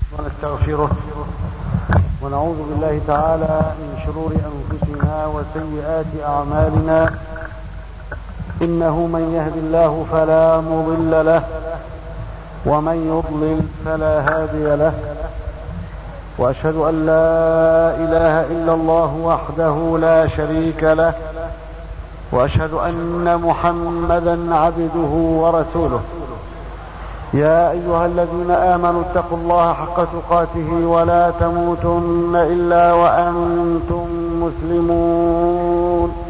ونستغفره ونعوذ بالله تعالى من شرور أنفسنا وسيئات أعمالنا إنه من يهد الله فلا مضل له ومن يضلل فلا هادي له وأشهد أن لا إله إلا الله وحده لا شريك له وأشهد أن محمدا عبده ورسوله يا أيها الذين آمنوا اتقوا الله حق تقاته ولا تموتن إلا وأنتم مسلمون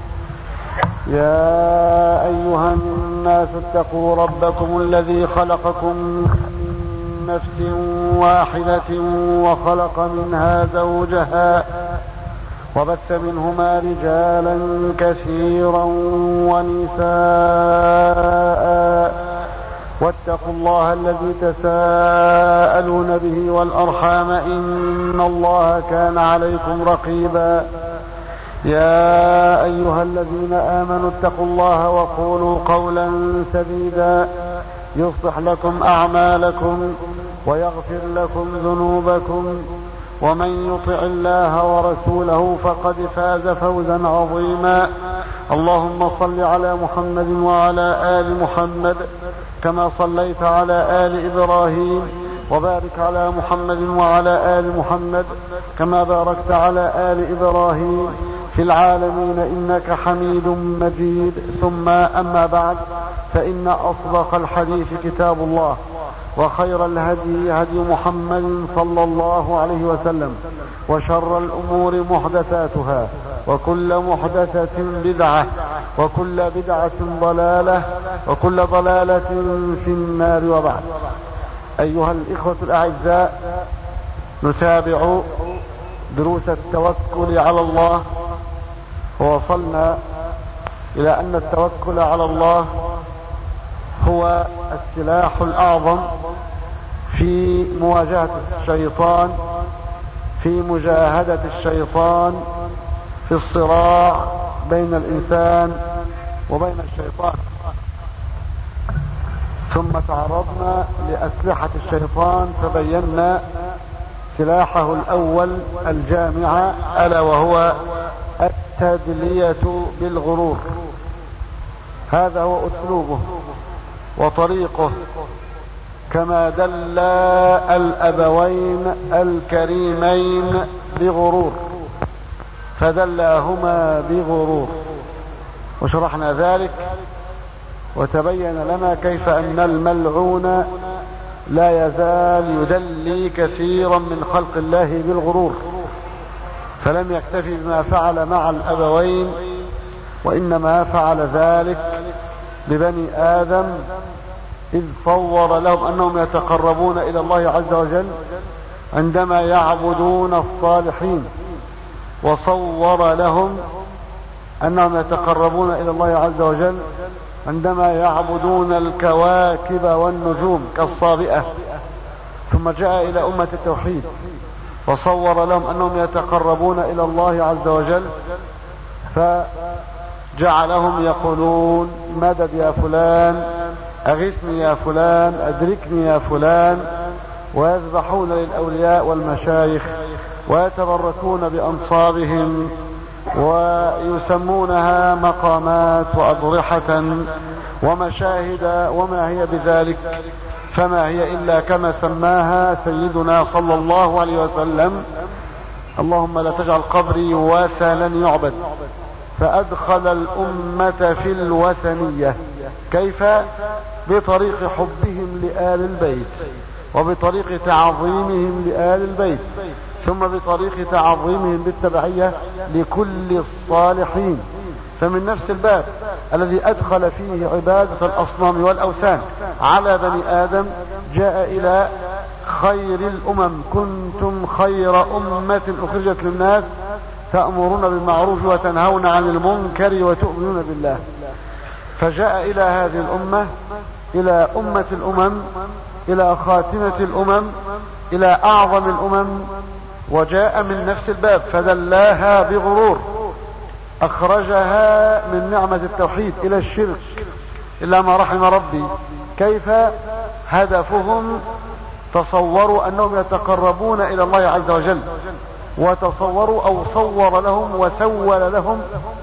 يا أيها الناس اتقوا ربكم الذي خلقكم من نفس واحدة وخلق منها زوجها وبث منهما رجالا كثيرا ونساء واتقوا الله الذي تساءلون به والأرحام إن الله كان عليكم رقيبا يا أيها الذين آمنوا اتقوا الله وقولوا قولا سديدا يصلح لكم أعمالكم ويغفر لكم ذنوبكم ومن يطع الله ورسوله فقد فاز فوزا عظيما اللهم صل على محمد وعلى آل محمد كما صليت على آل إبراهيم وبارك على محمد وعلى آل محمد كما باركت على آل إبراهيم في العالمين إنك حميد مجيد ثم أما بعد فإن أصدق الحديث كتاب الله وخير الهدي هدي محمد صلى الله عليه وسلم وشر الأمور محدثاتها وكل محدثة بدعة وكل بدعة ضلالة وكل ضلالة في النار وبعد أيها الإخوة الأعزاء نتابع دروس التوكل على الله ووصلنا إلى أن التوكل على الله هو السلاح الأعظم في مواجهة الشيطان في مجاهدة الشيطان في الصراع بين الإنسان وبين الشيطان ثم تعرضنا لأسلحة الشيطان فبينا سلاحه الأول الجامعة ألا وهو التدلية بالغرور هذا هو أسلوبه وطريقه كما دل الأبوين الكريمين بغرور فدلاهما بغرور وشرحنا ذلك وتبين لنا كيف أن الملعون لا يزال يدلي كثيرا من خلق الله بالغرور فلم يكتفي بما فعل مع الأبوين وإنما فعل ذلك ببني آدم إذ صور لهم أنهم يتقربون إلى الله عز وجل عندما يعبدون الصالحين وصور لهم أنهم يتقربون إلى الله عز وجل عندما يعبدون الكواكب والنجوم كالصابئة ثم جاء إلى أمة التوحيد وصور لهم أنهم يتقربون إلى الله عز وجل فجعلهم يقولون مدد يا فلان أغثني يا فلان أدركني يا فلان ويذبحون للأولياء والمشايخ ويتبركون بأنصابهم ويسمونها مقامات وأضرحة ومشاهد وما هي بذلك فما هي إلا كما سماها سيدنا صلى الله عليه وسلم اللهم لا تجعل قبري وثنا يعبد فأدخل الأمة في الوثنية كيف بطريق حبهم لآل البيت وبطريق تعظيمهم لآل البيت ثم بطريق تعظيمهم بالتبعية لكل الصالحين فمن نفس الباب الذي أدخل فيه عبادة الأصنام والأوثان على بني آدم جاء إلى خير الأمم كنتم خير أمة أخرجت للناس تأمرون بالمعروف وتنهون عن المنكر وتؤمنون بالله فجاء إلى هذه الأمة إلى أمة الأمم إلى خاتمة الأمم إلى أعظم الأمم وجاء من نفس الباب فدلاها بغرور أخرجها من نعمة التوحيد إلى الشرك إلا ما رحم ربي كيف هدفهم تصوروا انهم يتقربون الى الله عز وجل وتصوروا او صور لهم وسول لهم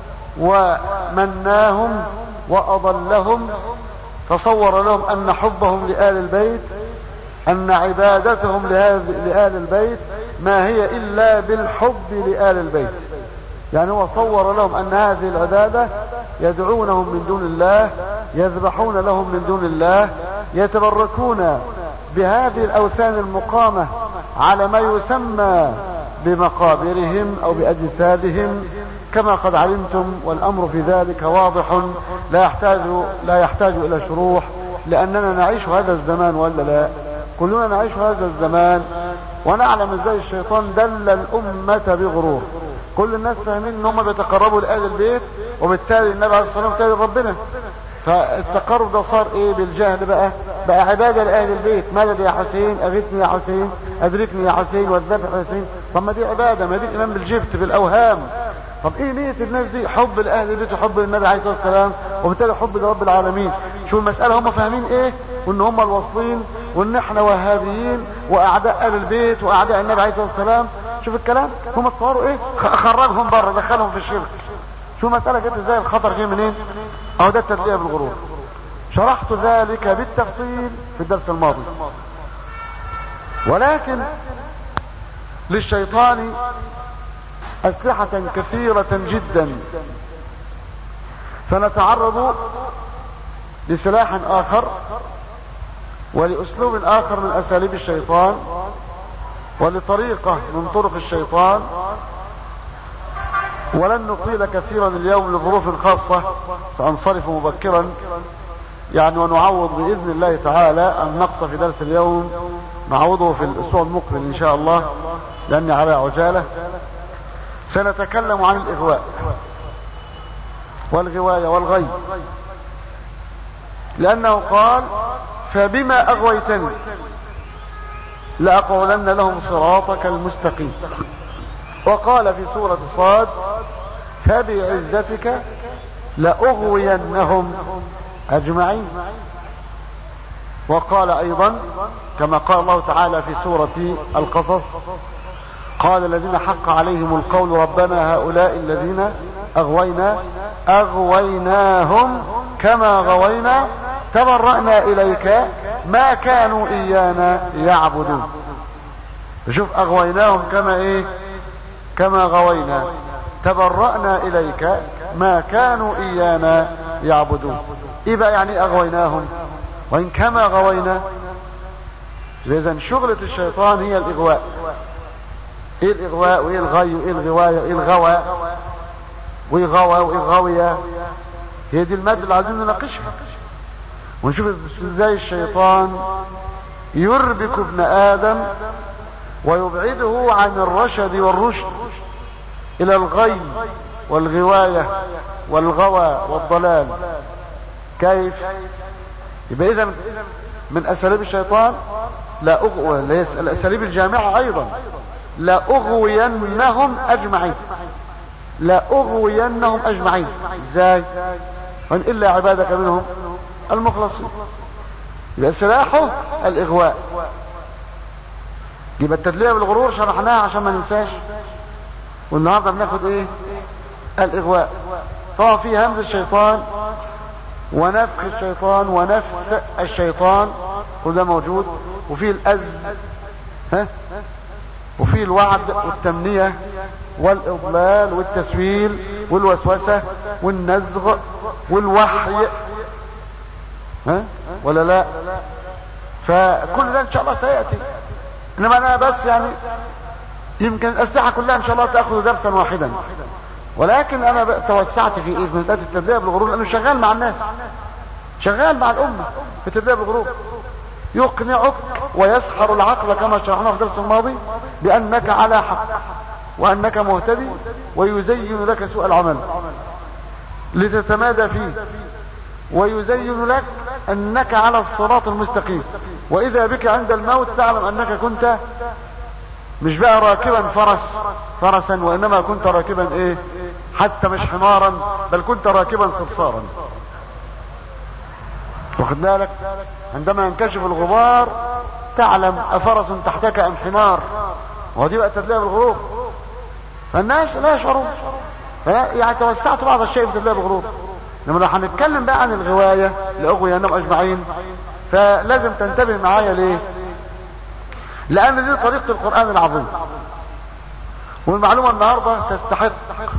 ومناهم واضلهم تصور لهم ان حبهم لآل البيت ان عبادتهم لآل البيت ما هي الا بالحب لآل البيت يعني هو صور لهم ان هذه العبادة يدعونهم من دون الله يذبحون لهم من دون الله يتبركون بهذه الاوثان المقامة على ما يسمى بمقابرهم او باجسادهم كما قد علمتم والامر في ذلك واضح لا يحتاج لا يحتاج الى شروح لاننا نعيش هذا الزمان ولا لا كلنا نعيش هذا الزمان ونعلم ازاي الشيطان دل الامة بغرور كل الناس فاهمين ان هم بيتقربوا لآل البيت وبالتالي النبي عليه الصلاة والسلام تالي ربنا فالتقرب ده صار ايه بالجهل بقى بقى عبادة لأهل البيت مدد يا حسين اغثني يا حسين ادركني يا حسين والذبح يا حسين طب ما دي عبادة ما دي الايمان بالجبت بالاوهام طب ايه نية الناس دي حب لاهل البيت وحب للنبي عليه الصلاة والسلام وبالتالي حب لرب العالمين شو المسألة هم فاهمين ايه وان هم الواصلين وان احنا وهابيين واعداء اهل البيت واعداء النبي عليه الصلاة والسلام شوف الكلام هم تصوروا ايه خرجهم بره دخلهم في الشرك شو مسألة جت ازاي الخطر جه منين اهو ده التدلية بالغرور شرحت ذلك بالتفصيل في الدرس الماضي ولكن للشيطان أسلحة كثيرة جدا فنتعرض لسلاح آخر ولأسلوب آخر من أساليب الشيطان ولطريقة من طرق الشيطان ولن نطيل كثيرا اليوم لظروف خاصة سأنصرف مبكرا يعني ونعوض بإذن الله تعالى النقص في درس اليوم نعوضه في الأسبوع المقبل إن شاء الله لأني على عجالة سنتكلم عن الإغواء والغواية والغي لأنه قال فبما أغويتني لأقعدن لهم صراطك المستقيم وقال في سورة صاد فبعزتك لأغوينهم أجمعين وقال أيضا كما قال الله تعالى في سورة القصص قال الذين حق عليهم القول ربنا هؤلاء الذين أغوينا أغويناهم كما غوينا تبرأنا إليك ما كانوا إيانا يعبدون شوف أغويناهم كما إيه كما غوينا تبرأنا إليك ما كانوا إيانا يعبدون إيه بقى يعني أغويناهم وإن كما غوينا إذا شغلة الشيطان هي الإغواء إيه الإغواء وإيه الغي وإيه الغواية وإيه الغوى وإيه غوى وإيه غوية هي دي المادة اللي عايزين نناقشها ونشوف ازاي الشيطان يربك ابن آدم ويبعده عن الرشد والرشد الى الغي والغواية والغوى والضلال كيف يبقى اذا من اساليب الشيطان لا اغوى الاساليب الجامعة ايضا لا اغوينهم اجمعين لا اغوينهم اجمعين ازاي وان الا عبادك منهم المخلصين يبقى سلاحه الاغواء يبقى التدلية بالغرور شرحناها عشان ما ننساش والنهاردة بناخد ايه الاغواء طبعا في همز الشيطان ونفخ الشيطان ونفس الشيطان كل ده موجود وفي الأز ها وفي الوعد والتمنية والإضلال والتسويل والوسوسة والنزغ والوحي ها ولا لا فكل ده ان شاء الله سيأتي انما انا بس يعني يمكن الاسلحة كلها ان شاء الله تأخذ درسا واحدا ولكن انا توسعت في ايه في مسألة التدريب بالغرور لانه شغال مع الناس شغال مع الامة في التدريب بالغرور يقنعك ويسحر العقل كما شرحنا في الدرس الماضي بانك على حق وانك مهتدي ويزين لك سوء العمل لتتمادى فيه ويزين لك انك على الصراط المستقيم واذا بك عند الموت تعلم انك كنت مش بقى راكبا فرس فرسا وانما كنت راكبا ايه حتى مش حمارا بل كنت راكبا صرصارا واخد بالك عندما ينكشف الغبار تعلم افرس تحتك ام حمار ودي بقى تدليه بالغرور فالناس لا يشعرون يعني توسعت بعض الشيء في تدليه بالغرور لما لو هنتكلم بقى عن الغواية لأغويانهم أجمعين فلازم تنتبه معايا ليه لأن دي طريقة القرآن العظيم والمعلومة النهاردة تستحق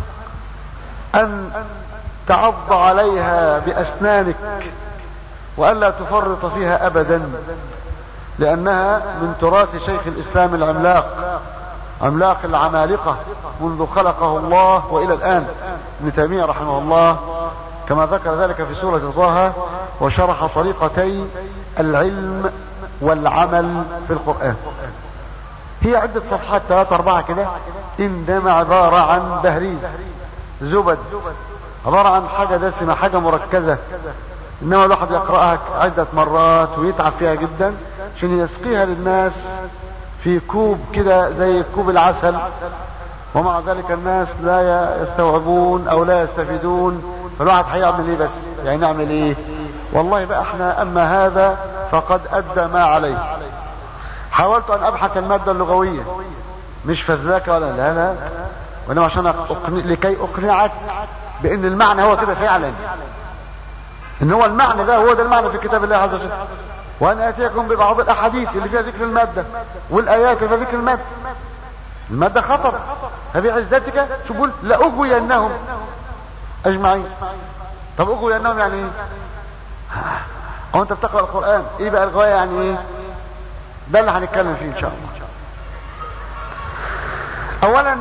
أن تعض عليها بأسنانك وألا تفرط فيها أبدا لأنها من تراث شيخ الإسلام العملاق عملاق العمالقة منذ خلقه الله وإلى الآن ابن تيمية رحمه الله كما ذكر ذلك في سورة طه وشرح طريقتي العلم والعمل في القرآن هي عدة صفحات ثلاثة أربعة كده إنما عبارة عن بهريز زبد عبارة عن حاجة دسمة حاجة مركزة إنما الواحد يقرأها عدة مرات ويتعب فيها جدا عشان يسقيها للناس في كوب كده زي كوب العسل ومع ذلك الناس لا يستوعبون او لا يستفيدون فالواحد هيعمل ايه بس يعني نعمل ايه والله بقى احنا اما هذا فقد ادى ما عليه حاولت ان ابحث المادة اللغوية مش فذاكة ولا لا لا وانما عشان أقنع لكي اقنعك بان المعنى هو كده فعلا ان هو المعنى ده هو ده المعنى في كتاب الله عز وجل وان اتيكم ببعض الاحاديث اللي فيها ذكر المادة والايات اللي فيها ذكر المادة المادة خطر فبعزتك شو بقول لاغوينهم اجمعين طب اغوينهم يعني ايه هو انت بتقرأ القرآن ايه بقى الغاية يعني ايه ده اللي هنتكلم فيه ان شاء الله اولا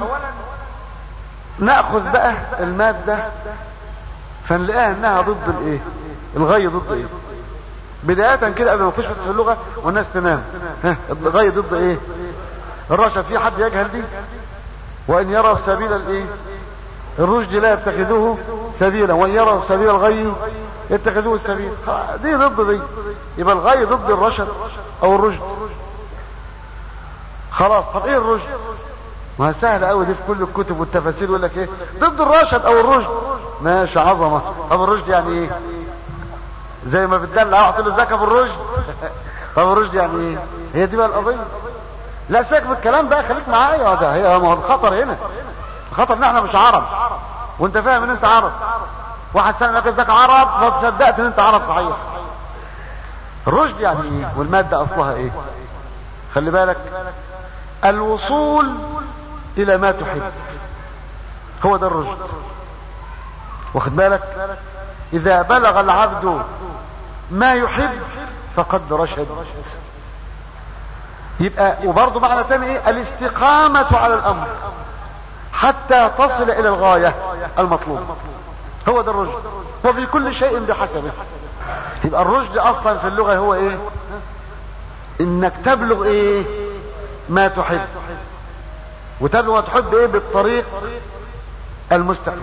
ناخذ بقى المادة فنلاقيها انها ضد الايه الغي ضد ايه بداية كده قبل ما نخش بس في اللغة والناس تنام ها الغي ضد ايه الرشد في حد يجهل دي وان يروا سبيل الايه الرشد لا يتخذوه سبيلا وان يروا سبيل الغي يتخذوه السبيل دي ضد دي يبقى الغي ضد الرشد او الرشد خلاص طب ايه الرشد ما سهل قوي دي في كل الكتب والتفاسير يقول لك ايه ضد الرشد او الرشد ماشي عظمه طب الرشد يعني ايه زي ما بتدلع واحد له زكاه بالرشد طب الرشد يعني ايه هي دي بقى القضيه لا سيبك من الكلام ده خليك معايا ده هي ما هو الخطر هنا الخطر ان احنا مش عرب وانت فاهم ان انت عرب واحد سنة لك ازيك عرب فتصدقت ان انت عرب صحيح الرشد يعني ايه والمادة اصلها ايه خلي بالك الوصول الى ما تحب هو ده الرشد واخد بالك اذا بلغ العبد ما يحب فقد رشد يبقى وبرضه معنى تاني ايه الاستقامة على الامر حتى تصل الى الغاية المطلوب هو ده الرشد وفي كل شيء بحسبه يبقى الرشد اصلا في اللغة هو ايه انك تبلغ ايه ما تحب وتبلغ ما تحب ايه بالطريق المستقيم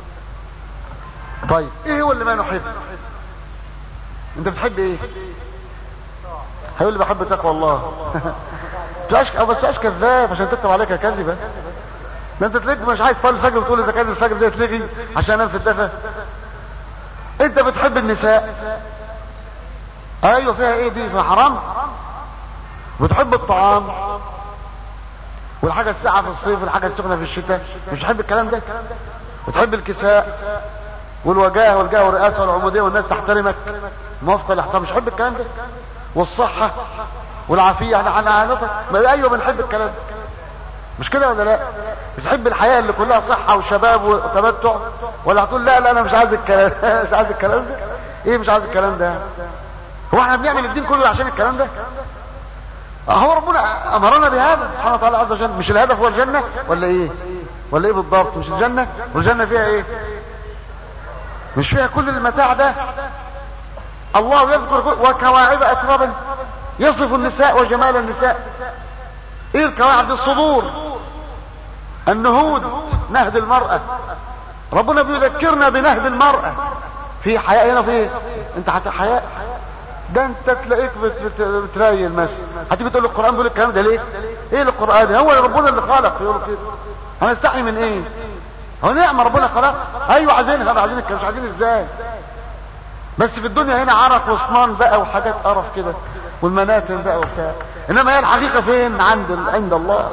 طيب ايه هو اللي ما نحب انت بتحب ايه هيقول لي بحب تقوى الله تبقاش او بس تبقاش كذاب عشان تكتب عليك كذبه ده انت تلاقيك مش عايز تصلي الفجر وتقول اذا كان الفجر ده يتلغي عشان انام في الدفا انت بتحب النساء ايوه فيها ايه دي فيها حرام بتحب الطعام والحاجة الساعة في الصيف والحاجة السخنة في الشتاء مش بتحب الكلام ده بتحب الكساء والوجاهة والجاه والرئاسة والعمودية والناس تحترمك موافقة الاحترام مش بتحب الكلام ده والصحة والعافية احنا احنا ما ايوه بنحب الكلام ده مش كده ولا لا بتحب الحياة اللي كلها صحة وشباب وتمتع ولا هتقول لا لا انا مش عايز الكلام مش عايز الكلام ده ايه مش عايز الكلام ده هو احنا بنعمل الدين كله عشان الكلام ده هو ربنا امرنا بهذا سبحانه وتعالى عز وجل مش الهدف هو الجنة ولا ايه ولا ايه بالضبط مش الجنة والجنة فيها ايه مش فيها كل المتاع ده الله يذكر وكواعب اترابا يصف النساء وجمال النساء ايه الكواعب الصدور النهود نهد المرأة ربنا بيذكرنا بنهد المرأة في حياء هنا في انت حتى حياء ده انت تلاقيك بت بت بترايل مثلا هتيجي تقول القران بيقول الكلام ده ليه ايه القران هو ربنا اللي خلق يقول كده هنستحي من ايه هو نعمه ربنا خلق ايوه عايزينها عايزين مش عايزين ازاي بس في الدنيا هنا عرق وصنان بقى وحاجات قرف كده والمناتن بقى وبتاع انما هي الحقيقة فين عند عند الله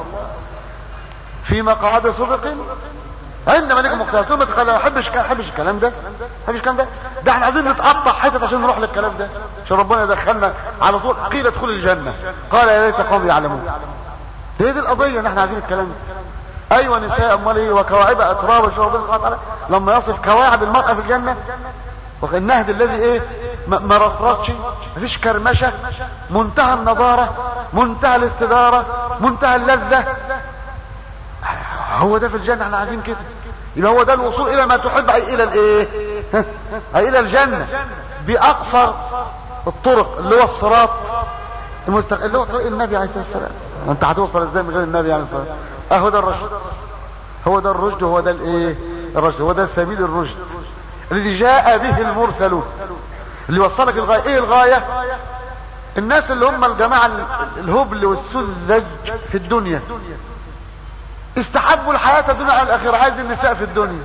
في مقعد صدق عندما نيجي مختلف تقول ما تخلى ما احبش ما احبش الكلام ده ما احبش الكلام ده ده احنا عايزين نتقطع حتت عشان نروح للكلام ده عشان ربنا يدخلنا على طول قيل ادخل الجنه قال يا ليت قوم يعلمون هي دي القضيه ان احنا عايزين الكلام ده ايوه نساء امال ايه وكواعب اترابا شو ربنا سبحانه وتعالى لما يصف كواعب المراه في الجنه النهد الذي ايه ما رطرطش مفيش كرمشه منتهى النضاره منتهى الاستداره منتهى اللذه هو ده في الجنة احنا عايزين كده يبقى هو ده الوصول الى ما تحب اي الى الايه اي الى الجنة باقصر الطرق اللي هو الصراط المستقيم اللي هو طريق النبي عليه الصلاة والسلام انت هتوصل ازاي من غير النبي عليه الصلاة والسلام اهو ده الرشد هو ده الرشد وهو ده الايه الرشد هو ده سبيل الرشد الذي جاء به المرسلون اللي وصلك الغاية ايه الغاية الناس اللي هم الجماعة الهبل والسذج في الدنيا استحبوا الحياة الدنيا على الاخير عايز النساء في الدنيا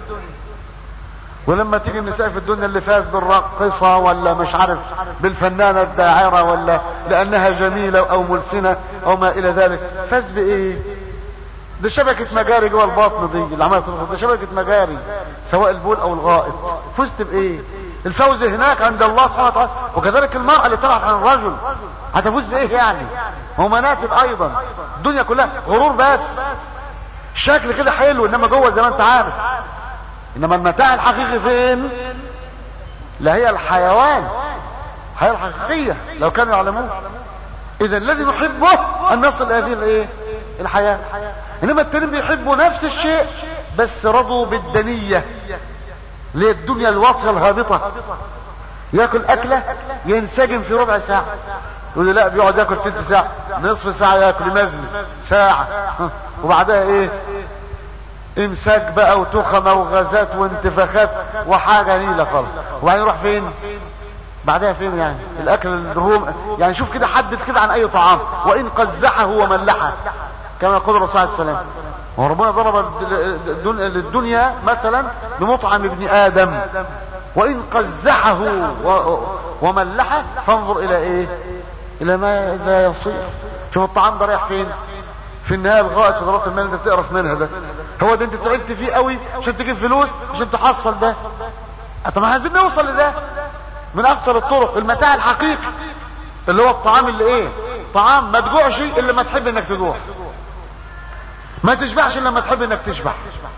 ولما تيجي النساء في الدنيا اللي فاز بالراقصة ولا مش عارف بالفنانة الداعرة ولا لانها جميلة او ملسنة او ما الى ذلك فاز بايه ده شبكة مجاري جوه البطن دي اللي عمالة تدخل ده شبكة مجاري سواء البول او الغائط فزت بايه الفوز هناك عند الله سبحانه وتعالى وكذلك المرأة اللي طلعت عن الرجل هتفوز بايه يعني هو مناتب ايضا الدنيا كلها غرور بس شكل كده حلو انما جوه زي ما انت عارف انما المتاع الحقيقي فين لا هي الحيوان الحياة الحقيقية لو كانوا يعلمون اذا الذي نحبه ان نصل هذه الايه الحياة انما التانيين بيحبوا نفس الشيء بس رضوا بالدنية اللي هي الدنيا الواطية الهابطة ياكل اكلة ينسجم في ربع ساعة يقول لي لا بيقعد ياكل تلت ساعة نصف ساعة ياكل يمزمز ساعة وبعدها ايه امساك بقى وتخمة وغازات وانتفاخات وحاجة نيلة خالص وبعدين يروح فين بعدها فين يعني الاكل الروم يعني شوف كده حدد كده عن اي طعام وان قزحه وملحه كما يقول الرسول عليه السلام وربنا ضرب للدنيا مثلا بمطعم ابن ادم وان قزحه وملحه فانظر الى ايه الى ما لا يصير شوف الطعام ده رايح فين في النهايه الغائط في ضرورة المال انت بتقرف منها ده هو ده انت تعبت فيه قوي عشان تجيب فلوس عشان تحصل ده طب ما عايزين نوصل لده من اكثر الطرق المتاع الحقيقي اللي هو الطعام اللي ايه طعام ما تجوعش الا ما تحب انك تجوع ما تشبعش الا لما تحب انك تشبع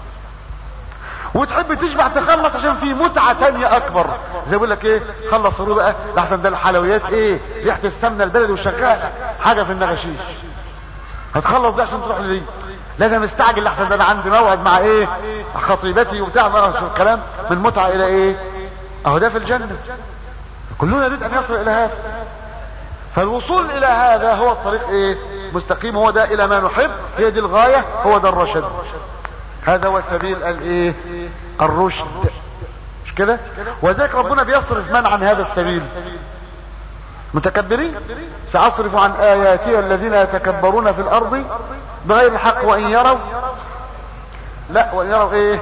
وتحب تشبع تخلص عشان في متعة تانية اكبر زي بيقول لك ايه خلص روح بقى لحسن ده الحلويات ايه ريحة السمنة البلد وشغالة حاجة في النغشيش هتخلص ده عشان تروح لدي لا ده مستعجل لحسن ده انا عندي موعد مع ايه خطيبتي وبتاع ما شو الكلام من متعة الى ايه اهو ده في الجنة كلنا يريد ان يصل الى هذا فالوصول الى هذا هو الطريق ايه مستقيم هو ده الى ما نحب هي دي الغاية هو ده الرشد هذا هو سبيل الايه الرشد مش كده وذلك ربنا بيصرف من عن هذا السبيل متكبرين سأصرف عن آياتي الذين يتكبرون في الأرض بغير الحق وإن يروا لا وإن يروا إيه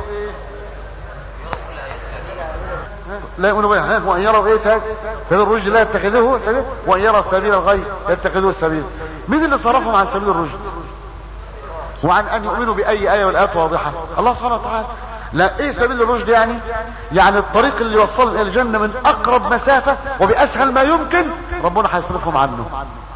لا يؤمنوا بها وإن يروا إيه تاج سبيل الرشد لا يتخذوه سبيل وإن يروا سبيل الغي يتخذوه السبيل مين اللي صرفهم عن سبيل الرشد وعن أن يؤمنوا بأي آية والآيات واضحة الله سبحانه وتعالى لا ايه سبيل الرشد يعني يعني الطريق اللي يوصل الى الجنة من اقرب مسافة وباسهل ما يمكن ربنا هيصرفهم عنه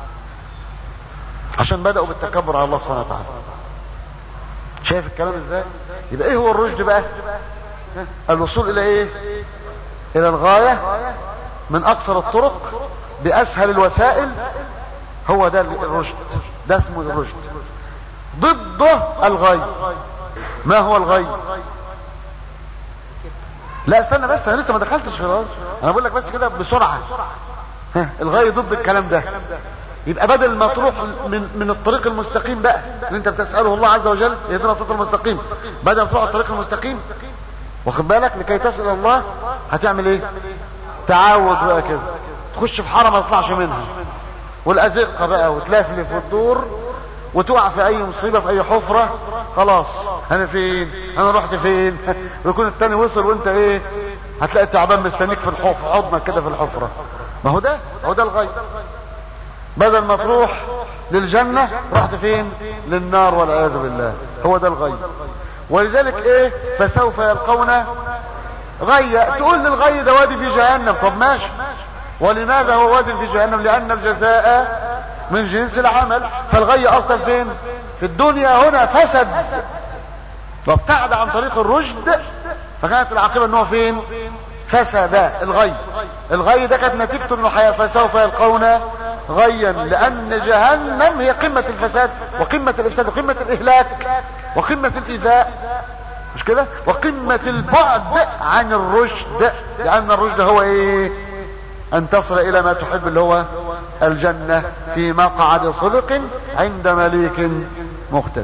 عشان بدأوا بالتكبر على الله سبحانه وتعالى شايف الكلام ازاي يبقى ايه هو الرشد بقى الوصول الى ايه الى الغاية من اقصر الطرق باسهل الوسائل هو ده الرشد ده اسمه الرشد ضده الغي ما هو الغي لا استنى بس انا لسه ما دخلتش في الغي انا بقول لك بس كده بسرعه الغي ضد الكلام ده يبقى بدل ما تروح من من الطريق المستقيم بقى اللي انت بتساله الله عز وجل يهدنا الصراط المستقيم بدل ما تروح الطريق المستقيم واخد بالك لكي تسال الله هتعمل ايه تعود بقى كده تخش في حاره ما تطلعش منها والازقه بقى وتلفلف وتدور وتقع في اي مصيبة في اي حفرة خلاص انا فين انا رحت فين ويكون التاني وصل وانت ايه هتلاقي تعبان مستنيك في الحفرة حضنك كده في الحفرة ما هو ده هو ده الغي بدل ما تروح للجنة رحت فين للنار والعياذ بالله هو ده الغي ولذلك ايه فسوف يلقون غي تقول للغي ده وادي في جهنم طب ماشي ولماذا هو وادي في جهنم لان الجزاء من جنس العمل فالغي اصلا فين في الدنيا هنا فسد وابتعد عن طريق الرشد فكانت العاقبة ان هو فين فسد الغي الغي ده كانت نتيجته انه حياة فسوف يلقون غيا لان جهنم هي قمة الفساد وقمة الافساد وقمة الاهلاك وقمة الايذاء مش كده وقمة البعد عن الرشد لان الرشد هو ايه ان تصل الى ما تحب اللي هو الجنة في مقعد صدق عند مليك مقتدر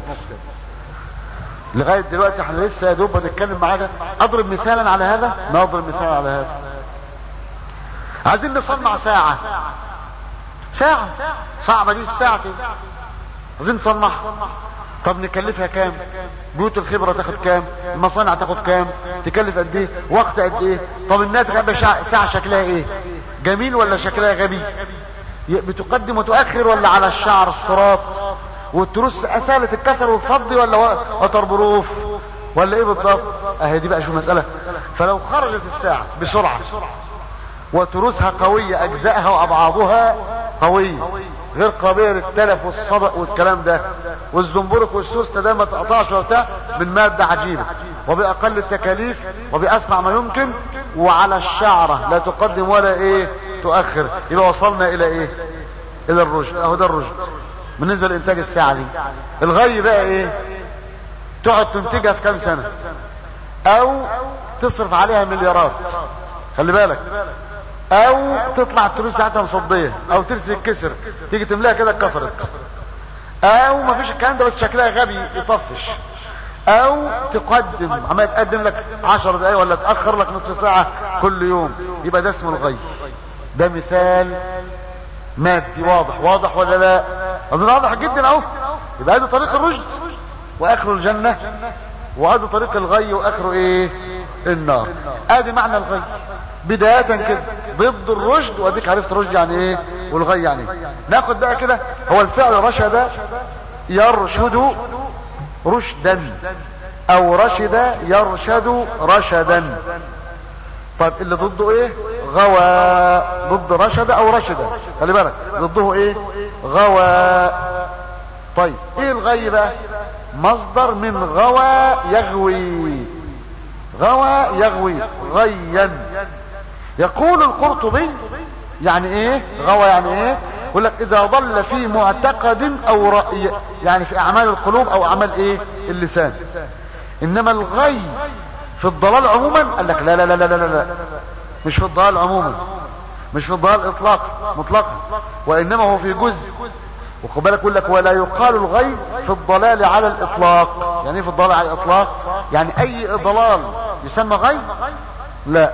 لغاية دلوقتي احنا لسه يا دوب بنتكلم معاك اضرب مثالا على هذا نضرب مثال على هذا عايزين نصنع ساعة ساعة صعبة دي الساعة كده عايزين نصنعها طب نكلفها كام بيوت الخبرة تاخد كام المصانع تاخد كام تكلف قد ايه وقت قد ايه طب الناتج هيبقى ساعة شكلها ايه جميل ولا شكلها غبي بتقدم وتؤخر ولا على الشعر الصراط والتروس اسالة الكسر والصد ولا وتر بروف ولا ايه بالضبط اهي دي بقى شو مسألة فلو خرجت الساعة بسرعة وتروسها قوية اجزائها وابعاضها قوية غير قابلة للتلف والصدق والكلام ده والزنبرك والسوس ده ما تقطعش وبتاع من مادة عجيبة وبأقل التكاليف وبأسرع ما يمكن وعلى الشعرة لا تقدم ولا ايه تؤخر يبقى وصلنا الى ايه الى الرشد اهو ده الرشد بالنسبة لإنتاج الساعة دي الغي بقى ايه تقعد تنتجها في كام سنة او تصرف عليها مليارات خلي بالك او تطلع التروس بتاعتها مصدية او ترسي الكسر تيجي تملاها كده اتكسرت او ما فيش الكلام ده بس شكلها غبي يطفش او تقدم عمال تقدم لك عشر دقايق ولا تأخر لك نصف ساعة كل يوم يبقى ده اسمه الغي ده مثال مادي واضح واضح ولا لا اظن واضح جدا اهو يبقى ادي طريق الرشد واخره الجنة وادي طريق الغي واخره ايه النار ادي معنى الغي بداية كده ضد الرشد واديك عرفت الرشد يعني ايه والغي يعني ايه ناخد بقى كده هو الفعل رشد يرشد رشدا او رشد يرشد رشدا طيب اللي ضده ايه غوى ضد رشد او رشد خلي بالك ضده ايه غوى طيب ايه الغي بقى مصدر من غوى يغوي غوى يغوي غيا يقول القرطبي يعني ايه غوى يعني ايه يقول لك اذا ضل في معتقد او رأي يعني في اعمال القلوب او اعمال ايه اللسان انما الغي في الضلال عموما قال لك لا لا لا لا لا, لا. مش في الضلال عموما مش في الضلال اطلاقا مطلقا وانما هو في جزء وخد بالك يقول لك ولا يقال الغي في الضلال على الاطلاق يعني ايه في الضلال على الاطلاق يعني اي ضلال يسمى غي لا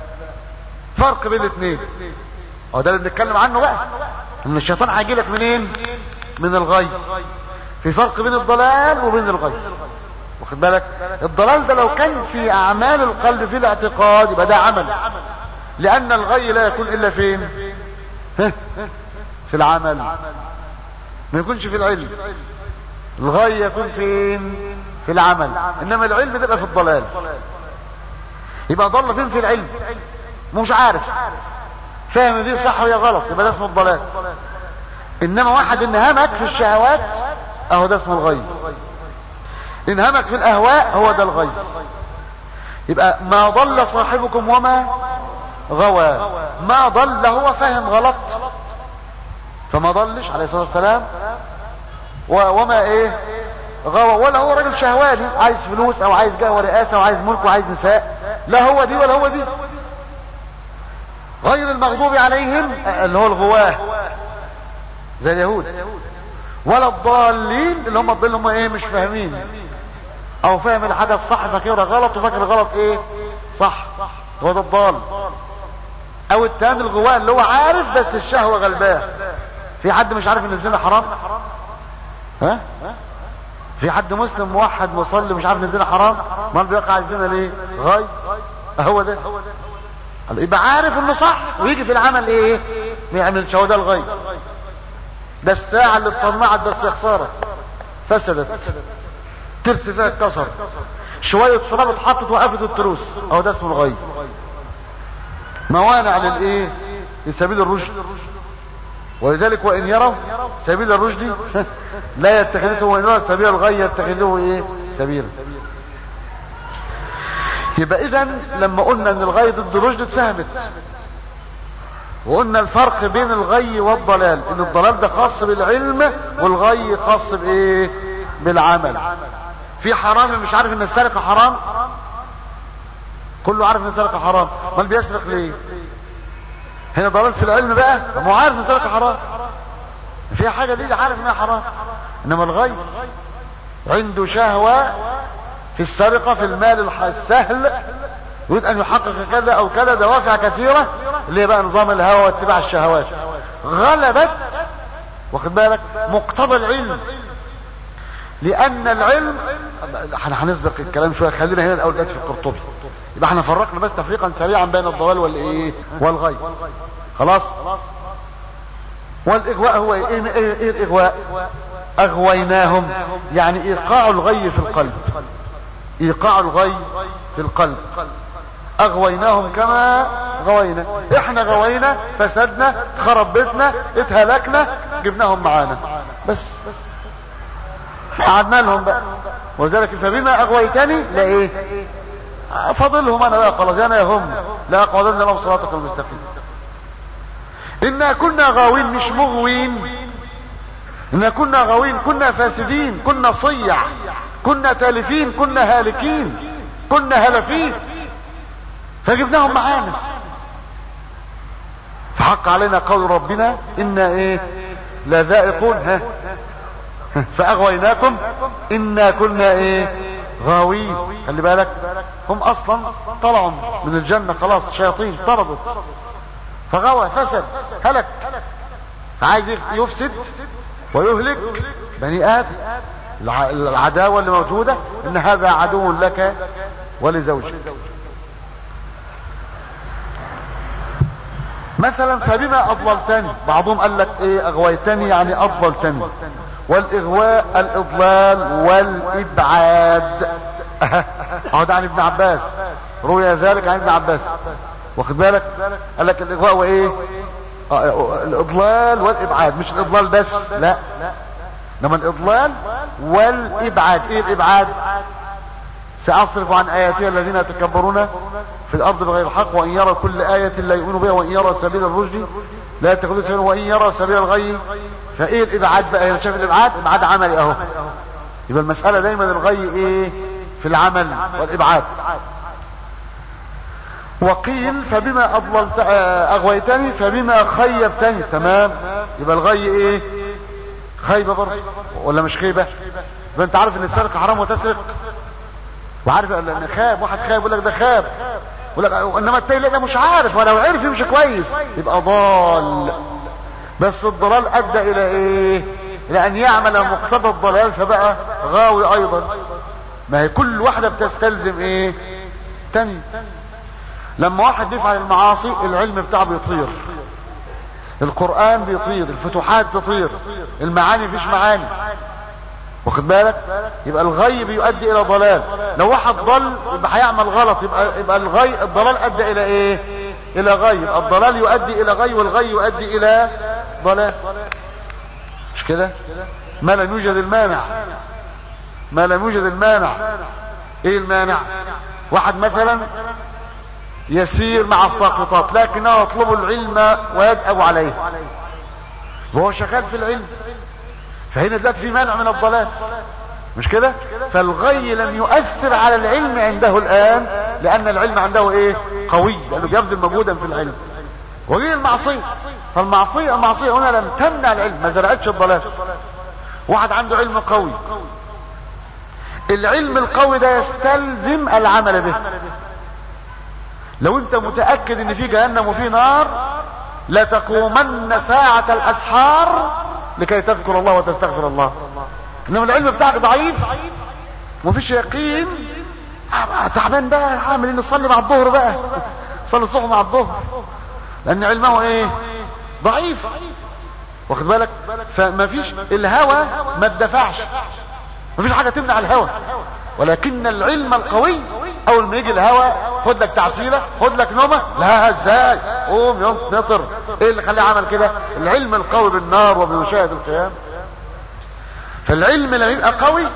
فرق بين الاثنين هو ده اللي بنتكلم عنه بقى ان الشيطان هيجي لك منين من الغي في فرق بين الضلال وبين الغي واخد بالك الضلال ده لو كان في اعمال القلب في الاعتقاد يبقى ده عمل لان الغي لا يكون الا فين في العمل ما يكونش في العلم الغي يكون فين في العمل انما العلم تبقى في الضلال يبقى ضل فين في العلم مش عارف فاهم دي صح وهي غلط يبقى ده اسمه الضلال انما واحد انهمك في الشهوات اهو ده اسمه الغي انهمك في الاهواء هو ده الغي يبقى ما ضل صاحبكم وما غوى ما ضل هو فاهم غلط فما ضلش عليه الصلاة والسلام وما ايه غوى ولا هو راجل شهواني عايز فلوس او عايز جاه ورئاسة وعايز ملك وعايز نساء لا هو دي ولا هو دي غير المغضوب عليهم اللي هو الغواه زي اليهود ولا الضالين اللي هم الضالين هم ايه مش فاهمين او فاهم الحاجة الصح فاكرها غلط وفاكر غلط ايه صح هو ده الضال او التاني الغواء اللي هو عارف بس الشهوة غلباه في حد مش عارف ان الزنا حرام ها في حد مسلم موحد مصلي مش عارف ان الزنا حرام امال بيقع الزنا ليه غاي هو ده يبقى عارف انه صح ويجي في العمل ايه ما يعملش هو ده الغي ده الساعة اللي اتصنعت بس يا خسارة فسدت ترس فيها اتكسر شوية شراب اتحطت وقفت التروس اهو ده اسمه الغي موانع للايه لسبيل الرشد ولذلك وان يروا سبيل الرشد لا يتخذوه وان يروا سبيل الغي يتخذوه ايه سبيلا يبقى اذا لما قلنا ان الغي ضد الرشد اتفهمت وقلنا الفرق بين الغي والضلال ان الضلال ده خاص بالعلم والغي خاص بايه بالعمل في حرام مش عارف ان السرقه حرام كله عارف ان السرقه حرام امال بيسرق ليه هنا ضلال في العلم بقى ما هو عارف ان السرقه حرام في حاجه دي عارف انها حرام انما الغي عنده شهوه في السرقه في المال السهل يريد ان يحقق كذا او كذا دوافع كثيره اللي هي بقى نظام الهوى واتباع الشهوات غلبت واخد بالك مقتضى العلم لان العلم احنا هنسبق الكلام شويه خلينا هنا الاول بس في القرطبي يبقى احنا فرقنا بس تفريقا سريعا بين الضلال والايه والغي خلاص والاغواء هو ايه ايه, إيه الاغواء اغويناهم يعني ايقاع الغي في القلب ايقاع الغي في القلب اغويناهم كما غوينا احنا غوينا فسدنا خرب بيتنا اتهلكنا جبناهم معانا بس قعدنا لهم بقى وذلك فبما اغويتني لا ايه فضلهم انا بقى خلاص انا يهم لا اقعدن لهم صراطك المستقيم انا كنا غاوين مش مغوين انا كنا غاوين كنا فاسدين كنا صيع كنا تالفين كنا هالكين كنا هلفين فجبناهم معانا فحق علينا قول ربنا انا ايه لا ذائقون ها فاغويناكم انا كنا ايه غاوين خلي بالك هم اصلا طلعوا من الجنة خلاص شياطين طردت فغوى فسد هلك عايز يفسد ويهلك بني ادم العداوة اللي موجودة ان هذا عدو لك ولزوجك مثلا فبما اضللتني بعضهم قال لك ايه اغويتني يعني اضللتني والاغواء الاضلال والابعاد اهو ده عن ابن عباس روي ذلك عن ابن عباس واخد بالك قال لك الاغواء وايه آه الاضلال والابعاد مش الاضلال بس لا انما الاضلال والابعاد ايه الابعاد سأصرف عن آياتي الذين يتكبرون في الأرض بغير الحق وإن يرى كل آية لا يؤمنوا بها وإن يرى سبيل الرشد لا يتخذوا سبيلا وإن يرى سبيل الغي فإيه الإبعاد بقى شايف الإبعاد إبعاد عملي أهو يبقى المسألة دايما الغي إيه في العمل والإبعاد وقيل فبما أضللت أغويتني فبما خيبتني تمام يبقى الغي إيه خيبة برضه ولا مش خيبة يبقى أنت عارف إن السرقة حرام وتسرق وعارف ان خاب واحد خاب يقول لك ده خاب يقول لك انما التاني ده مش عارف ولو عرف يمشي كويس يبقى ضال بس الضلال ادى الى ايه الى ان يعمل مقتضى الضلال فبقى غاوي ايضا ما هي كل واحده بتستلزم ايه تاني لما واحد يفعل المعاصي العلم بتاعه بيطير القرآن بيطير الفتوحات تطير المعاني مفيش معاني واخد بالك يبقى الغي بيؤدي الى ضلال لو واحد ضل يبقى هيعمل غلط يبقى يبقى الغي الضلال ادى الى ايه الى غي يبقى الضلال يؤدي الى غي والغي يؤدي الى ضلال مش كده ما لم يوجد المانع ما لم يوجد المانع ايه المانع واحد مثلا يسير مع الساقطات لكنه يطلب العلم ويدأب عليه وهو شغال في العلم فهنا دلوقتي في مانع من الضلال مش كده فالغي لم يؤثر على العلم عنده الان لان العلم عنده ايه قوي لانه بيبذل مجهودا في العلم وغير المعصيه فالمعصيه المعصيه هنا لم تمنع العلم ما زرعتش الضلال واحد عنده علم قوي العلم القوي ده يستلزم العمل به لو انت متأكد ان في جهنم وفي نار لتقومن ساعة الاسحار لكي تذكر الله وتستغفر الله انما العلم بتاعك ضعيف ومفيش يقين تعبان بقى هعمل ايه نصلي مع الظهر بقى صلي الصبح مع الظهر لان علمه ايه ضعيف واخد بالك فما فيش الهوى ما اتدفعش ما فيش حاجة تمنع الهوى ولكن العلم القوي اول ما يجي الهوى خد لك تعسيرة خد لك نومة لا ازاي قوم يوم نطر ايه اللي خليه عمل كده العلم القوي بالنار وبمشاهد القيام فالعلم لما يبقى قوي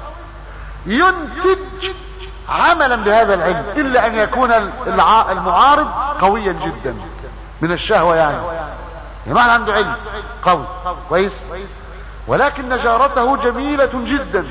ينتج عملا بهذا العلم الا ان يكون المعارض قويا جدا من الشهوة يعني يعني عنده علم قوي كويس ولكن نجارته جميلة جدا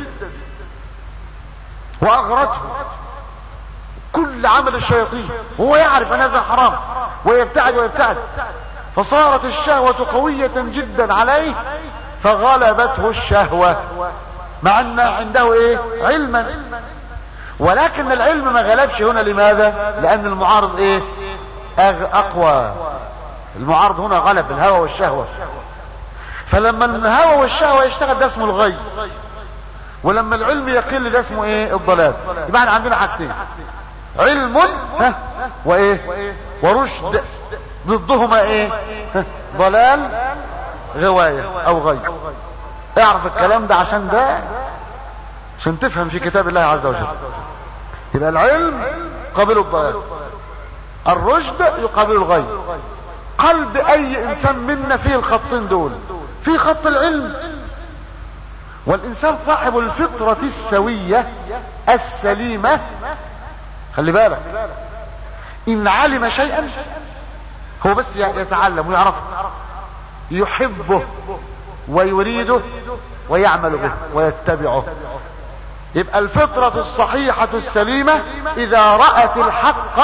واغرته كل عمل الشياطين هو يعرف ان هذا حرام ويبتعد ويبتعد فصارت الشهوة قوية جدا عليه فغلبته الشهوة مع ان عنده ايه علما ولكن العلم ما غلبش هنا لماذا لان المعارض ايه اقوى المعارض هنا غلب الهوى والشهوة فلما الهوى والشهوة يشتغل ده اسمه الغي ولما العلم يقل ده اسمه ايه الضلال يبقى احنا عندنا حاجتين علم ها وايه ورشد ضدهما ايه ضلال غواية او غي اعرف الكلام ده عشان ده عشان تفهم في كتاب الله عز وجل يبقى العلم قابل الضلال الرشد يقابل الغي قلب اي انسان منا فيه الخطين دول في خط العلم والانسان صاحب الفطرة السوية السليمة خلي بالك ان علم شيئا هو بس يتعلم ويعرفه يحبه ويريده ويعمل به ويتبعه يبقى الفطرة الصحيحة السليمة اذا رأت الحق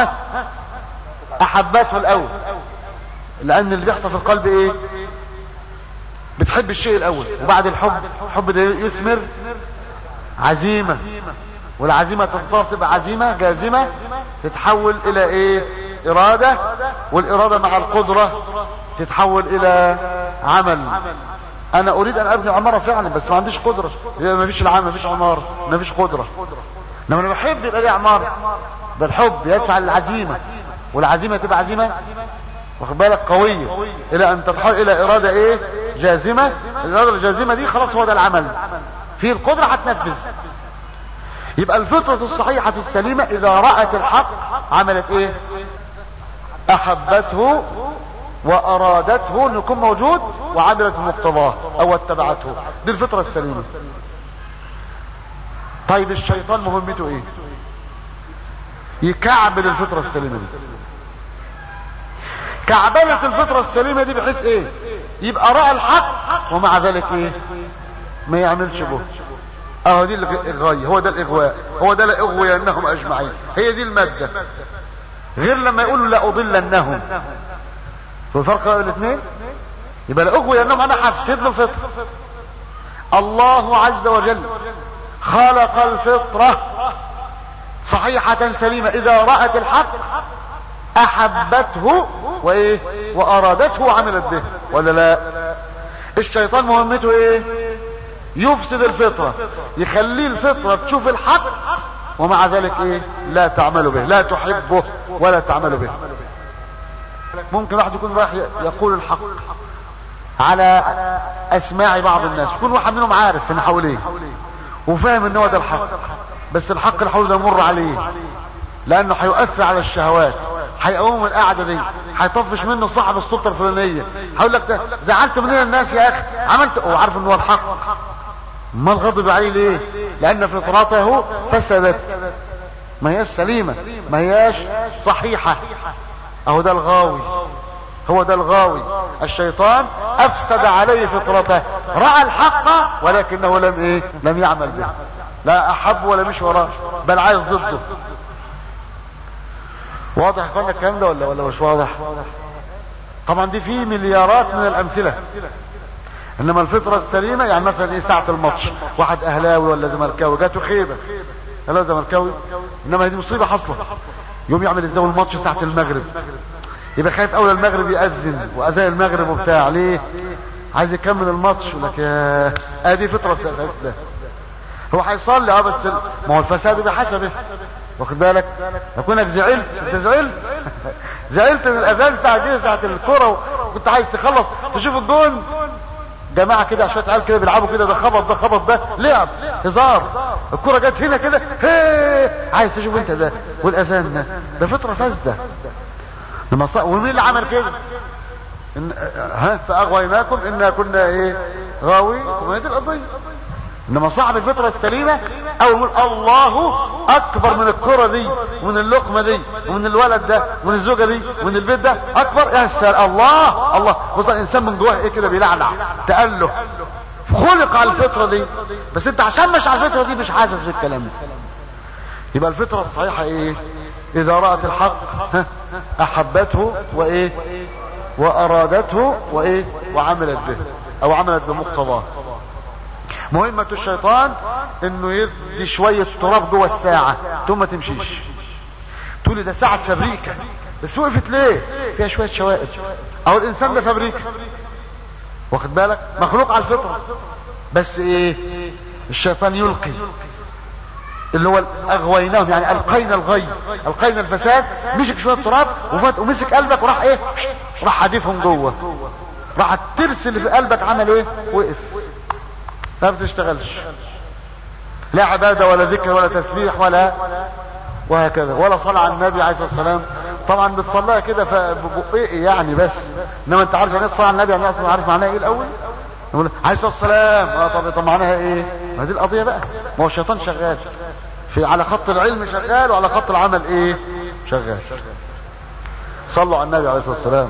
احبته الاول لان اللي بيحصل في القلب ايه بتحب الشيء الاول وبعد الحب الحب ده يثمر عزيمة والعزيمة تختار تبقى عزيمة جازمة تتحول الى ايه ارادة والارادة مع القدرة تتحول الى عمل انا اريد ان ابني عمارة فعلا بس ما عنديش قدرة ما فيش العمل ما فيش عمارة ما فيش قدرة لما انا بحب يبقى لي عمارة ده الحب يدفع للعزيمة والعزيمة تبقى عزيمة واخد بالك قوية الى ان تتحول الى ارادة ايه جازمة الارادة الجازمة دي خلاص هو ده العمل في القدرة هتنفذ يبقى الفطرة الصحيحة السليمة اذا رأت الحق عملت ايه احبته وارادته انه يكون موجود وعملت بمقتضاه او اتبعته دي الفطرة السليمة طيب الشيطان مهمته ايه يكعبل الفطرة السليمة دي كعبلة الفطرة السليمة دي بحيث ايه يبقى رأى الحق ومع ذلك ايه ما يعملش به اهو دي الغاية هو ده الاغواء هو ده لاغوي انهم اجمعين هي دي المادة غير لما يقولوا لا اضلنهم في الفرق بين الاثنين يبقى لاغوي انهم انا هفسد له الفطرة الله عز وجل خلق الفطرة صحيحة سليمة اذا رأت الحق احبته وايه وارادته وعملت به ولا لا الشيطان مهمته ايه يفسد الفطرة يخليه الفطرة تشوف الحق ومع ذلك ايه لا تعمل به لا تحبه ولا تعمل به ممكن واحد يكون رايح يقول الحق على اسماع بعض الناس يكون واحد منهم عارف ان حواليه وفاهم ان هو ده الحق بس الحق اللي حوله ده يمر عليه لانه هيؤثر على الشهوات هيقوم القعده دي هيطفش منه صاحب السلطه الفلانيه هيقول لك زعلت مننا الناس يا اخي عملت هو عارف ان هو الحق ما الغضب عليه ليه لان فطرته فسدت ما هياش سليمه ما هياش صحيحه اهو ده الغاوي هو ده الغاوي الشيطان افسد عليه فطرته راى الحق ولكنه لم ايه لم يعمل به لا احب ولا مش وراه بل عايز ضده واضح اخوانا الكلام ده ولا ولا مش واضح طبعا دي في مليارات من الامثله انما الفطره السليمه يعني مثلا ايه ساعه الماتش واحد اهلاوي ولا زملكاوي جاته خيبه لا زملكاوي انما دي مصيبه حصلت يوم يعمل ازاي الماتش ساعه المغرب يبقى خايف اول المغرب ياذن واذان المغرب وبتاع ليه عايز يكمل الماتش يقول لك يا ادي فطره فاسده هو هيصلي اه بس ما هو الفساد بحسبه واخد بالك اكونك زعلت انت زعلت زعلت من الاذان ساعه دي ساعه الكره كنت عايز تخلص تشوف الجون جماعة كده شوية عيال كده بيلعبوا كده ده خبط ده خبط ده لعب هزار الكرة جت هنا كده هي عايز تشوف انت ده والاذان ده ده فطرة فاسدة لما ص... ومين اللي عمل كده إن... ها فاغويناكم انا كنا ايه غاوي وما دي القضية انما صاحب الفطرة السليمة او يقول الله اكبر من الكرة دي ومن اللقمة دي ومن الولد ده ومن الزوجة دي ومن البيت ده اكبر يا سلام الله الله بص الانسان من جواه ايه كده بيلعلع تأله خلق على الفطرة دي بس انت عشان مش على الفطرة دي مش حاسس بالكلام ده يبقى الفطرة الصحيحة ايه اذا رأت الحق احبته وايه وارادته وايه وعملت به او عملت بمقتضاه مهمة الشيطان انه يدي شوية تراب جوه الساعة ثم ما تمشيش تقولي ده ساعة فابريكا بس وقفت ليه فيها شوية شوائب او الانسان ده فابريكا واخد بالك مخلوق على الفطرة بس ايه الشيطان يلقي اللي هو اغويناهم يعني القينا الغي القينا الفساد مسك شويه تراب وفات ومسك قلبك وراح ايه راح حديفهم جوه راح الترس اللي في قلبك عمل ايه وقف ما بتشتغلش لا عبادة ولا ذكر ولا تسبيح ولا وهكذا ولا صلاة على النبي عليه الصلاة والسلام طبعا بتصليها كده فبقيقي يعني بس انما انت عارف يعني الصلاة على النبي يعني اصلا عارف معناها ايه الاول يقول عليه الصلاة والسلام اه طب طب معناها ايه ما دي القضية بقى ما هو الشيطان شغال في على خط العلم شغال وعلى خط العمل ايه شغال صلوا على النبي عليه الصلاة والسلام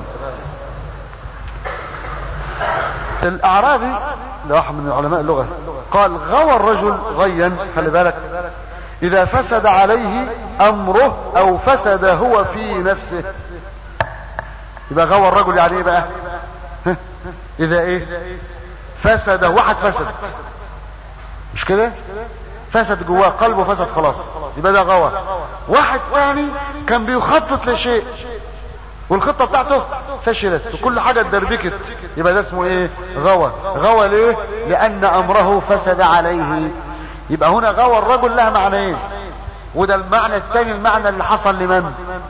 الاعرابي ده واحد من علماء اللغة قال غوى الرجل غيا خلي بالك اذا فسد عليه امره او فسد هو في نفسه يبقى غوى الرجل يعني ايه بقى اذا ايه فسد واحد فسد مش كده فسد جواه قلبه فسد خلاص يبقى ده غوى واحد ثاني كان بيخطط لشيء والخطة بتاعته فشلت وكل حاجة اتدربكت يبقى ده اسمه ايه غوى غوى ليه لان امره فسد عليه يبقى هنا غوى الرجل لها معنيين وده المعنى الثاني المعنى اللي حصل لمن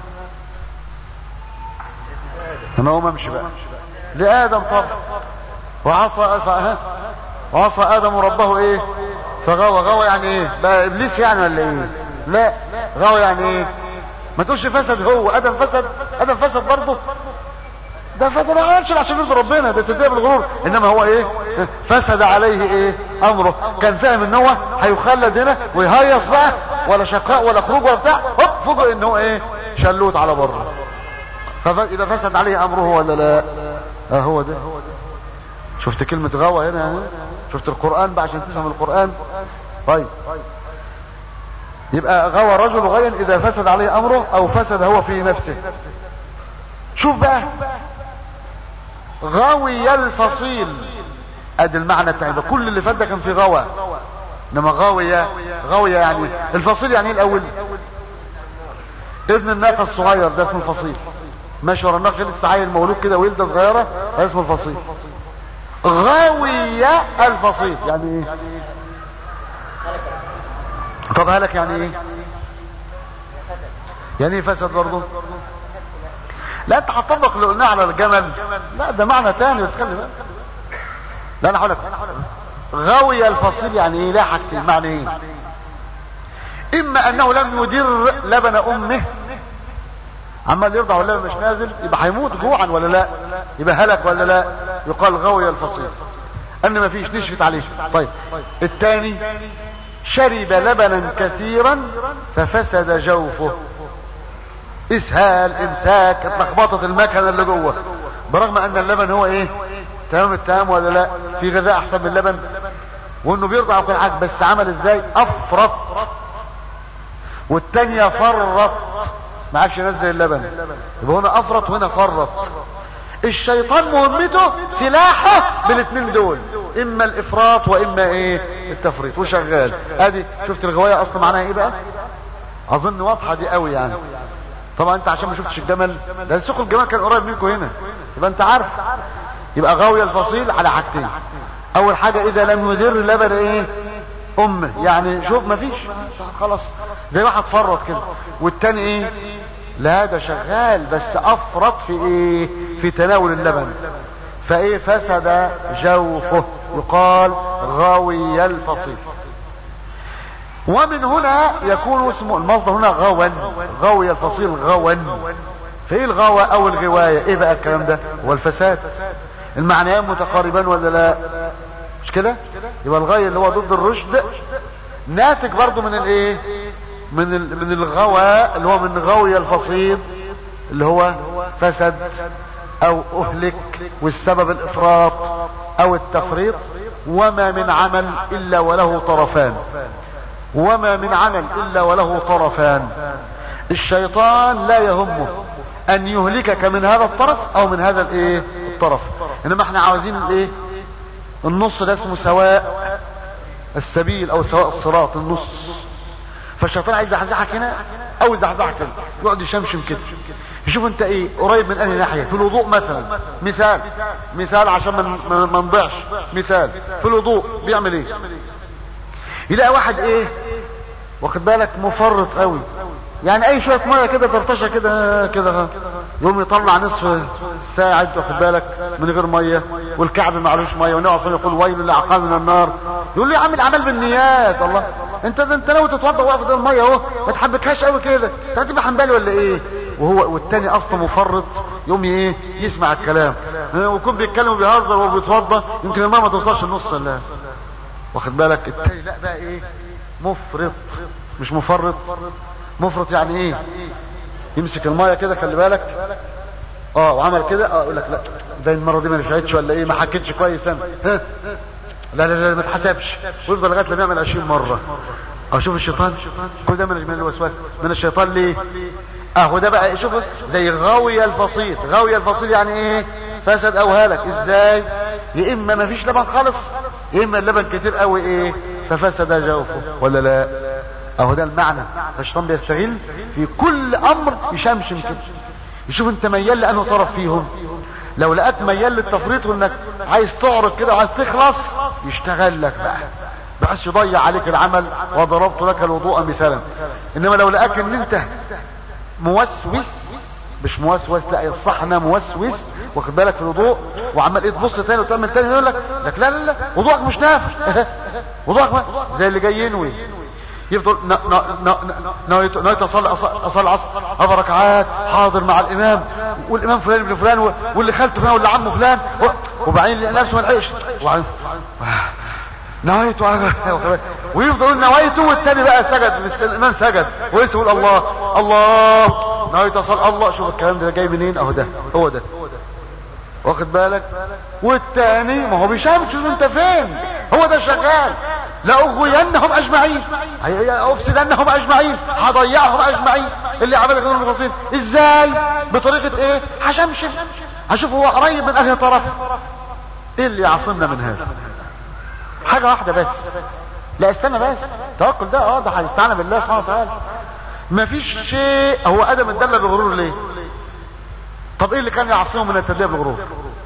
انا هو امشي بقى لادم طبعا وعصى ف... وعصى ادم ربه ايه فغوى غوى يعني ايه بقى ابليس يعني ولا ايه لا غوى يعني ايه ما تقولش فسد هو ادم فسد ادم فسد برضه ده فده ما عملش عشان يرضي ربنا ده تديه بالغرور انما هو ايه فسد عليه ايه امره كان فاهم ان هو هيخلد هنا ويهيص بقى ولا شقاء ولا خروج ولا بتاع هوب فوجئ ان هو ايه شلوت على بره فاذا فسد عليه امره ولا لا اه هو ده شفت كلمة غوى هنا يعني شفت القرآن بقى عشان تفهم القرآن طيب يبقى غوى الرجل غيا اذا فسد عليه امره او فسد هو في نفسه شوف بقى غاوي الفصيل ادي المعنى التاني ده كل اللي فات ده كان في غوى انما غاوية غاوية يعني الفصيل يعني ايه الاول ابن الناقة الصغير ده اسمه الفصيل ماشي ورا الناقة لسه عيل مولود كده ولده صغيرة ده اسمه الفصيل غاوية الفصيل يعني ايه طب هلك يعني ايه يعني ايه فسد برضه لا انت هتطبق اللي قلناه على الجمل لا ده معنى تاني بس خلي بالك لا انا هقول لك غاوي الفصيل يعني ايه لا حاجتين معنى ايه اما انه لم يدر لبن امه عمال يرضع واللبن مش نازل يبقى هيموت جوعا ولا لا يبقى هلك ولا لا يقال غاوي الفصيل ان ما فيش نشفت عليه طيب الثاني شرب لبنا كثيرا ففسد جوفه اسهال امساك اتلخبطت المكنه اللي جوه برغم ان اللبن هو ايه تمام التمام ولا لا في غذاء احسن من اللبن وانه بيرضع وكل حاجه بس عمل ازاي افرط والتانية فرط ما عادش ينزل اللبن يبقى هنا افرط وهنا فرط الشيطان مهمته سلاحه بالاثنين دول اما الافراط واما ايه التفريط وشغال ادي شفت الغوايه اصلا معناها ايه بقى اظن واضحه دي قوي يعني طبعا انت عشان ما شفتش الجمل ده سوق الجمل كان قريب منكم هنا يبقى انت عارف يبقى غاوية الفصيل على حاجتين اول حاجة اذا لم يدر لبن ايه امه يعني شوف مفيش خلاص زي واحد فرط كده والتاني ايه لا ده شغال بس افرط في ايه في تناول اللبن فايه فسد جوفه يقال غاوي الفصيل ومن هنا يكون اسمه المصدر هنا غوا غوي الفصيل غوا فايه الغوى او الغواية ايه بقى الكلام ده هو الفساد المعنيان متقاربان ولا لا مش كده يبقى الغاية اللي هو ضد الرشد ناتج برضو من الايه من من الغوى اللي هو من غوي الفصيل اللي هو فسد او اهلك والسبب الافراط او التفريط وما من عمل الا وله طرفان وما من عمل الا وله طرفان الشيطان لا يهمه ان يهلكك من هذا الطرف او من هذا الايه الطرف انما احنا عاوزين الايه النص ده اسمه سواء السبيل او سواء الصراط النص فالشيطان عايز يزحزحك هنا او يزحزحك هنا يقعد يشمشم كده يشوف انت ايه قريب من انهي ناحيه في الوضوء مثلا مثال مثال عشان ما ما نضيعش مثال في الوضوء بيعمل ايه يلاقي واحد ايه واخد بالك مفرط قوي يعني اي شويه ميه كده فرطشه كده كده يقوم يطلع نصف ساعة واخد بالك من غير ميه والكعب معلوش ميه والنبي صلى يقول ويل لاعقاب من النار يقول لي يا عم الاعمال بالنيات الله انت انت ناوي تتوضا واقف قدام الميه اهو ما تحبكهاش قوي كده انت هتبقى حنبالي ولا ايه وهو والتاني اصلا مفرط يقوم ايه يسمع الكلام ويكون بيتكلم وبيهزر وبيتوضا يمكن الميه ما توصلش النص ولا واخد بالك التاني لا بقى ايه مفرط مش مفرط مفرط يعني ايه يمسك المايه كده خلي بالك اه وعمل كده اه يقول لك لا ده المره دي ما نفعتش ولا ايه ما حكيتش كويس انا ها لا لا لا ما اتحسبش ويفضل لغايه لما يعمل 20 مره اه شوف الشيطان كل ده من الوسواس من الشيطان ليه اهو ده بقى شوف زي غاوي الفصيل غاوي الفصيل يعني ايه فسد او هلك ازاي يا اما ما فيش لبن خالص يا اما اللبن كتير قوي ايه ففسد جوفه ولا لا اهو ده المعنى فالشيطان بيستغل في كل امر يشمشم كده يشوف انت ميال لانه طرف فيهم لو لقيت ميال للتفريط وانك عايز تعرض كده وعايز تخلص يشتغل لك بقى بحيث يضيع عليك العمل وضربت لك الوضوء مثالا انما لو لقاك ان انت موسوس مش موسوس لا الصح انها موسوس واخد بالك في الوضوء وعمال ايه تبص تاني وتعمل تاني يقول لك لك لا لا لا وضوءك مش نافع وضوءك زي اللي جاي ينوي يفضل نويت نويت اصلي اصلي العصر اربع ركعات حاضر مع الامام والامام فلان ابن فلان واللي خالته فلان واللي عمه فلان وبعدين نفسه ما لحقش نويت ويفضل نويته والتاني بقى سجد الامام سجد ولسه يقول الله الله نويت اصلي الله شوف الكلام ده جاي منين اهو ده هو ده واخد بالك والتاني ما هو بيشامش انت فين هو ده شغال لاغوينهم اجمعين افسدنهم اجمعين هضيعهم اجمعين اللي عمل غير المخلصين ازاي بطريقه ايه هشمشم هشوف هو قريب من انهي طرف ايه اللي يعصمنا من هذا حاجه واحده بس لا استنى بس توكل ده اه ده هيستعان بالله سبحانه وتعالى مفيش شيء هو ادم اتدلى بغرور ليه طب ايه اللي كان يعصمه من التدليه بالغرور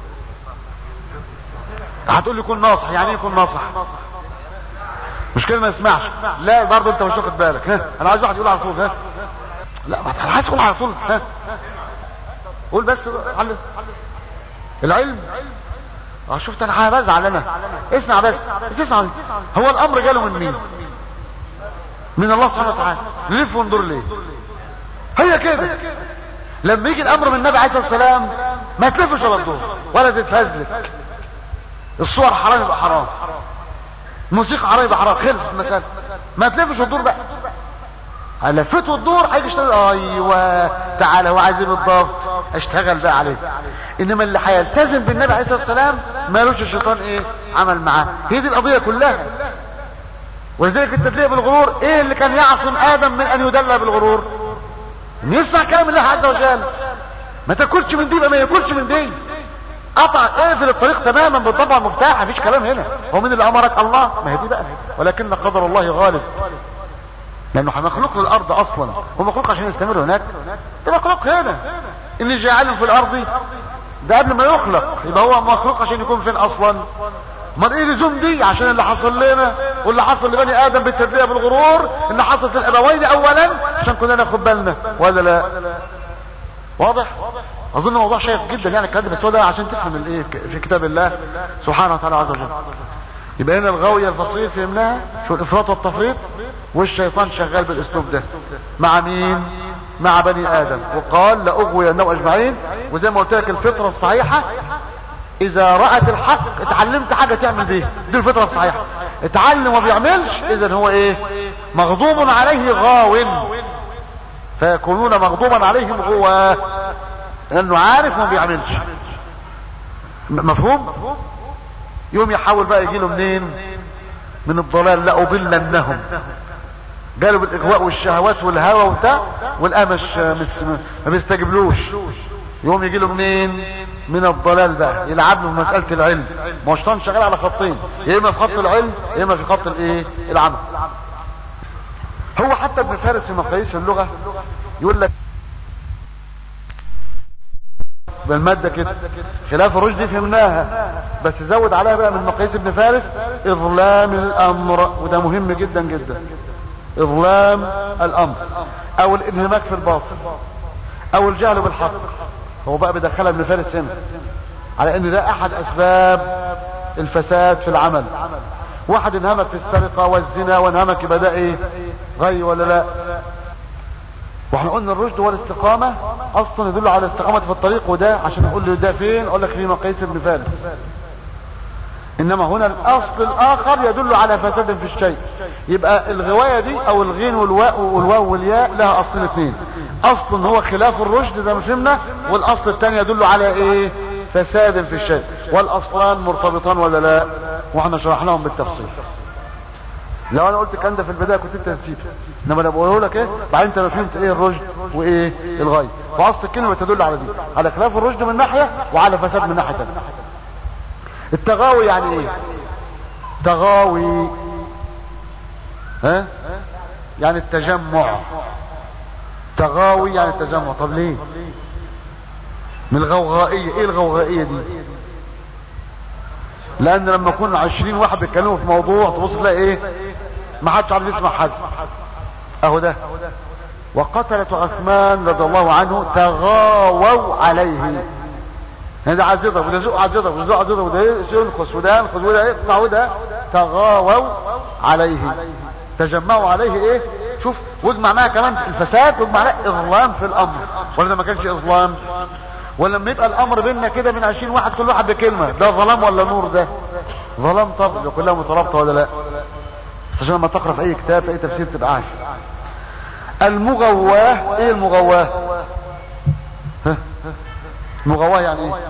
هتقول لي يكون ناصح يعني ايه يكون ناصح مش كده ما يسمعش لا برضه انت مش واخد بالك ها انا عايز واحد يقول على طول ها لا ما انا عايز اقول على طول ها قول بس علم العلم اه شفت انا بزعل انا اسمع بس تسمع هو الامر جاله من مين من الله سبحانه وتعالى نلف وندور ليه هي كده لما يجي الامر من النبي عليه الصلاه والسلام ما تلفش ولا تدور ولا تتفزلك الصور حرام يبقى حرام الموسيقى حرام يبقى حرام خلص المسألة ما تلفش وتدور بقى لفت وتدور هيجي يشتغل ايوه تعالى هو عايز ايه بالضبط اشتغل بقى عليه انما اللي هيلتزم بالنبي عليه الصلاه والسلام مالوش الشيطان ايه عمل معاه هي دي القضيه كلها ولذلك التدليه بالغرور ايه اللي كان يعصم ادم من ان يدلى بالغرور ان يسمع كلام الله عز وجل ما تاكلش من دي ما ياكلش من دي قطع اقفل الطريق تماما بالطبع مفتاح مفيش كلام هنا هو مين اللي امرك الله ما هي دي بقى ولكن قدر الله غالب لانه مخلوق للارض اصلا هو مخلوق عشان يستمر هناك ده مخلوق هنا اللي جعله في الارض ده قبل ما يخلق يبقى هو مخلوق عشان يكون فين اصلا امال ايه لزوم دي عشان اللي حصل لنا واللي حصل لبني ادم بالتربيه بالغرور اللي حصلت للابوين اولا عشان كنا ناخد بالنا ولا لا واضح اظن موضوع شيق جدا يعني الكلام بس هو ده عشان تفهم الايه في كتاب الله سبحانه وتعالى عز وجل يبقى هنا الغاوية الفصيل فهمناها شو الافراط والتفريط والشيطان شغال بالاسلوب ده مع مين مع بني ادم وقال لاغوي النوع اجمعين وزي ما قلت لك الفطرة الصحيحة اذا رأت الحق اتعلمت حاجة تعمل بيه دي الفطرة الصحيحة اتعلم وما بيعملش اذا هو ايه مغضوب عليه غاو فيكونون مغضوبا عليهم غواه لانه عارف وما بيعملش مفهوم يوم يحاول بقى يجي له منين من الضلال لا اضلنهم قالوا بالاغواء والشهوات والهوى وبتاع والامش ما بيستجبلوش يوم يجي له منين من الضلال بقى يلعب له في مساله العلم ما هو شيطان شغال على خطين يا اما في خط العلم يا اما في خط الايه العمل هو حتى ابن فارس في مقاييس اللغه يقول لك بالمادة كده خلاف الرشد فهمناها بس زود عليها بقى من مقاييس ابن فارس اظلام الامر وده مهم جدا جدا اظلام الامر او الانهماك في الباطل او الجهل بالحق هو بقى بدخلها ابن فارس هنا على ان ده احد اسباب الفساد في العمل واحد انهمك في السرقة والزنا وانهمك يبقى ده ايه غي ولا لا واحنا قلنا الرشد هو الاستقامة اصلا يدل على الاستقامة في الطريق وده عشان اقول له ده فين اقول لك في مقاييس ابن فارس انما هنا الاصل الاخر يدل على فساد في الشيء يبقى الغواية دي او الغين والواء والواو والياء لها اصل اثنين اصل هو خلاف الرشد زي ما فهمنا والاصل الثاني يدل على ايه فساد في الشيء والاصلان مرتبطان ولا لا واحنا شرحناهم بالتفصيل لو انا قلت الكلام ده في البدايه كنت انت نسيته انما انا بقوله لك ايه بعدين انت ما فهمت ايه الرشد وايه الغي فاصل الكلمه تدل على دي على خلاف الرشد من ناحيه وعلى فساد من ناحيه ثانيه التغاوي يعني ايه تغاوي ها يعني التجمع تغاوي يعني التجمع طب ليه من الغوغائية ايه الغوغائية دي لان لما يكون عشرين واحد بيتكلموا في موضوع تبص تلاقي ايه ما حدش عارف يسمع حد اهو ده وقتلة عثمان رضي الله عنه تغاووا عليه يعني ده عايز يضرب وده زق عايز يضرب وده زق عايز يضرب وده ينقص وده ينقص وده يقطع وده تغاووا عليه تجمعوا عليه ايه شوف واجمع معاه كمان الفساد واجمع معاه اظلام في الامر ولا ده ما كانش اظلام ولما يبقى الامر بيننا كده من عشرين واحد كل واحد بكلمة ده ظلام ولا نور ده ظلام طبعا كلها مترابطة ولا لا بس عشان لما تقرا في اي كتاب في اي تفسير تبقى عارف المغواه ايه المغواه ها مغواه يعني ايه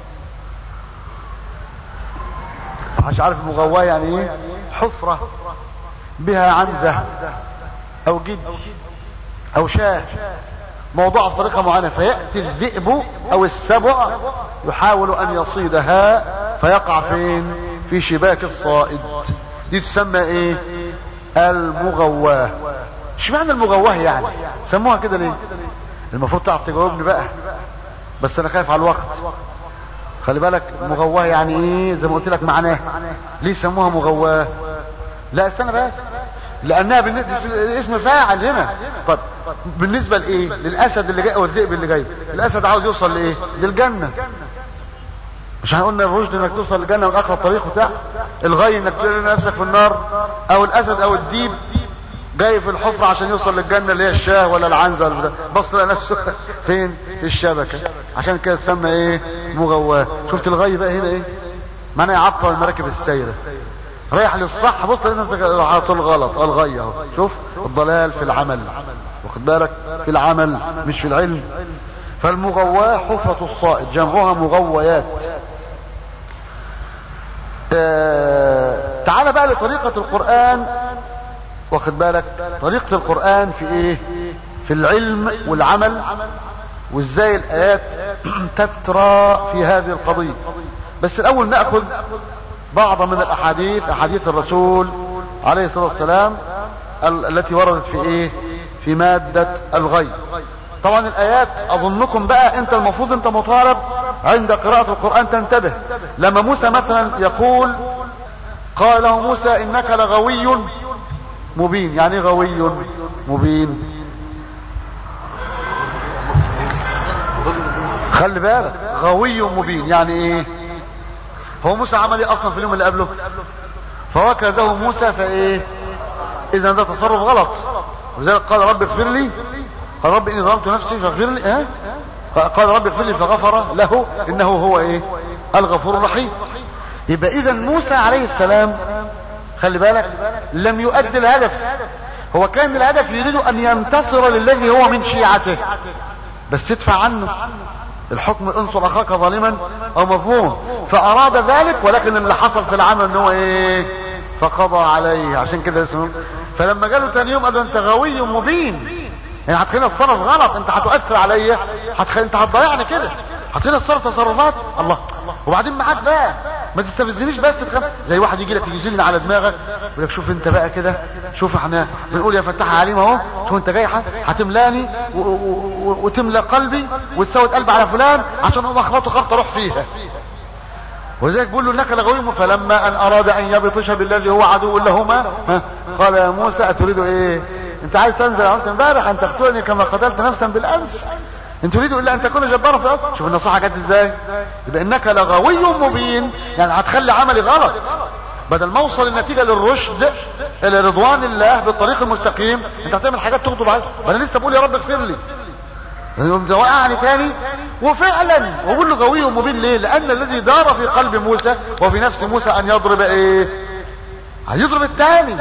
مش عارف المغواه يعني ايه حفرة بها عنزة او جد او شاه موضوع بطريقة معينة فيأتي الذئب او السبع يحاول ان يصيدها فيقع فين في شباك الصائد دي تسمى ايه المغواه ايش معنى المغواه يعني سموها كده ليه المفروض تعرف تجاوبني بقى بس انا خايف على الوقت خلي بالك مغواه يعني ايه زي ما قلت لك معناه ليه سموها مغواه لا استنى بس لانها بالنسبه اسم فاعل هنا طب بالنسبه لايه للاسد اللي جاي او الذئب اللي جاي الاسد عاوز يوصل لايه للجنه مش هنقولنا الرشد انك توصل للجنه من اقرب طريق بتاع الغي انك تلاقي نفسك في النار او الاسد او الديب جاي في الحفرة عشان يوصل للجنة اللي هي الشاه ولا العنزة ولا بص لقى نفسه فين في الشبكة عشان كده تسمى ايه مغواه شفت الغي بقى هنا ايه معنى يعطل المراكب السيرة رايح للصح بص لقى نفسك على طول غلط الغي اهو شوف الضلال في العمل واخد بالك في العمل مش في العلم فالمغواه حفرة الصائد جمعها مغويات آه تعال بقى لطريقة القرآن واخد بالك طريقة القرآن في ايه في العلم والعمل وازاي الايات تترى في هذه القضية بس الاول نأخذ بعض من الاحاديث احاديث الرسول عليه الصلاة والسلام التي وردت في ايه في مادة الغي طبعا الايات اظنكم بقى انت المفروض انت مطالب عند قراءة القرآن تنتبه لما موسى مثلا يقول قال له موسى انك لغوي مبين يعني غوي مبين خلي بالك غوي مبين يعني ايه هو موسى عمل ايه اصلا في اليوم اللي قبله فوكزه موسى فايه اذا ده تصرف غلط وذلك قال رب اغفر لي قال رب اني ظلمت نفسي فاغفر لي اه قال رب اغفر لي فغفر له انه هو ايه الغفور الرحيم يبقى اذا موسى عليه السلام خلي بالك لم يؤدي الهدف هو كان الهدف يريد ان ينتصر للذي هو من شيعته بس ادفع عنه الحكم انصر اخاك ظالما او مظلوما فاراد ذلك ولكن اللي حصل في العمل ان هو ايه فقضى عليه عشان كده اسمه فلما جاله تاني يوم قال له انت غوي مبين يعني هتخليني اتصرف غلط انت هتؤثر عليا هتخلي انت هتضيعني كده هتخليني اتصرف تصرفات الله وبعدين معاك بقى ما تستفزنيش بس تخاف زي واحد يجي لك يجي على دماغك يقول لك شوف انت بقى كده شوف احنا بنقول يا فتاح عليم اهو شوف انت جاي هتملاني وتملى قلبي وتسود قلبي على فلان عشان اقوم اخبطه خبطه اروح فيها ولذلك بيقول له انك لغوي فلما ان اراد ان يبطش بالذي هو عدو لهما قال يا موسى اتريد ايه انت عايز تنزل عملت امبارح ان تقتلني كما قتلت نفسا بالامس ان تريد الا ان تكون جبارا في الارض شوف النصيحه جت ازاي يبقى انك لغوي مبين يعني هتخلي عملي غلط بدل ما اوصل النتيجه للرشد الى رضوان الله بالطريق المستقيم انت هتعمل حاجات تغضب عليك انا لسه بقول يا رب اغفر لي وقعني تاني وفعلا وبقول له غوي مبين ليه لان الذي دار في قلب موسى وفي نفس موسى ان يضرب ايه هيضرب التاني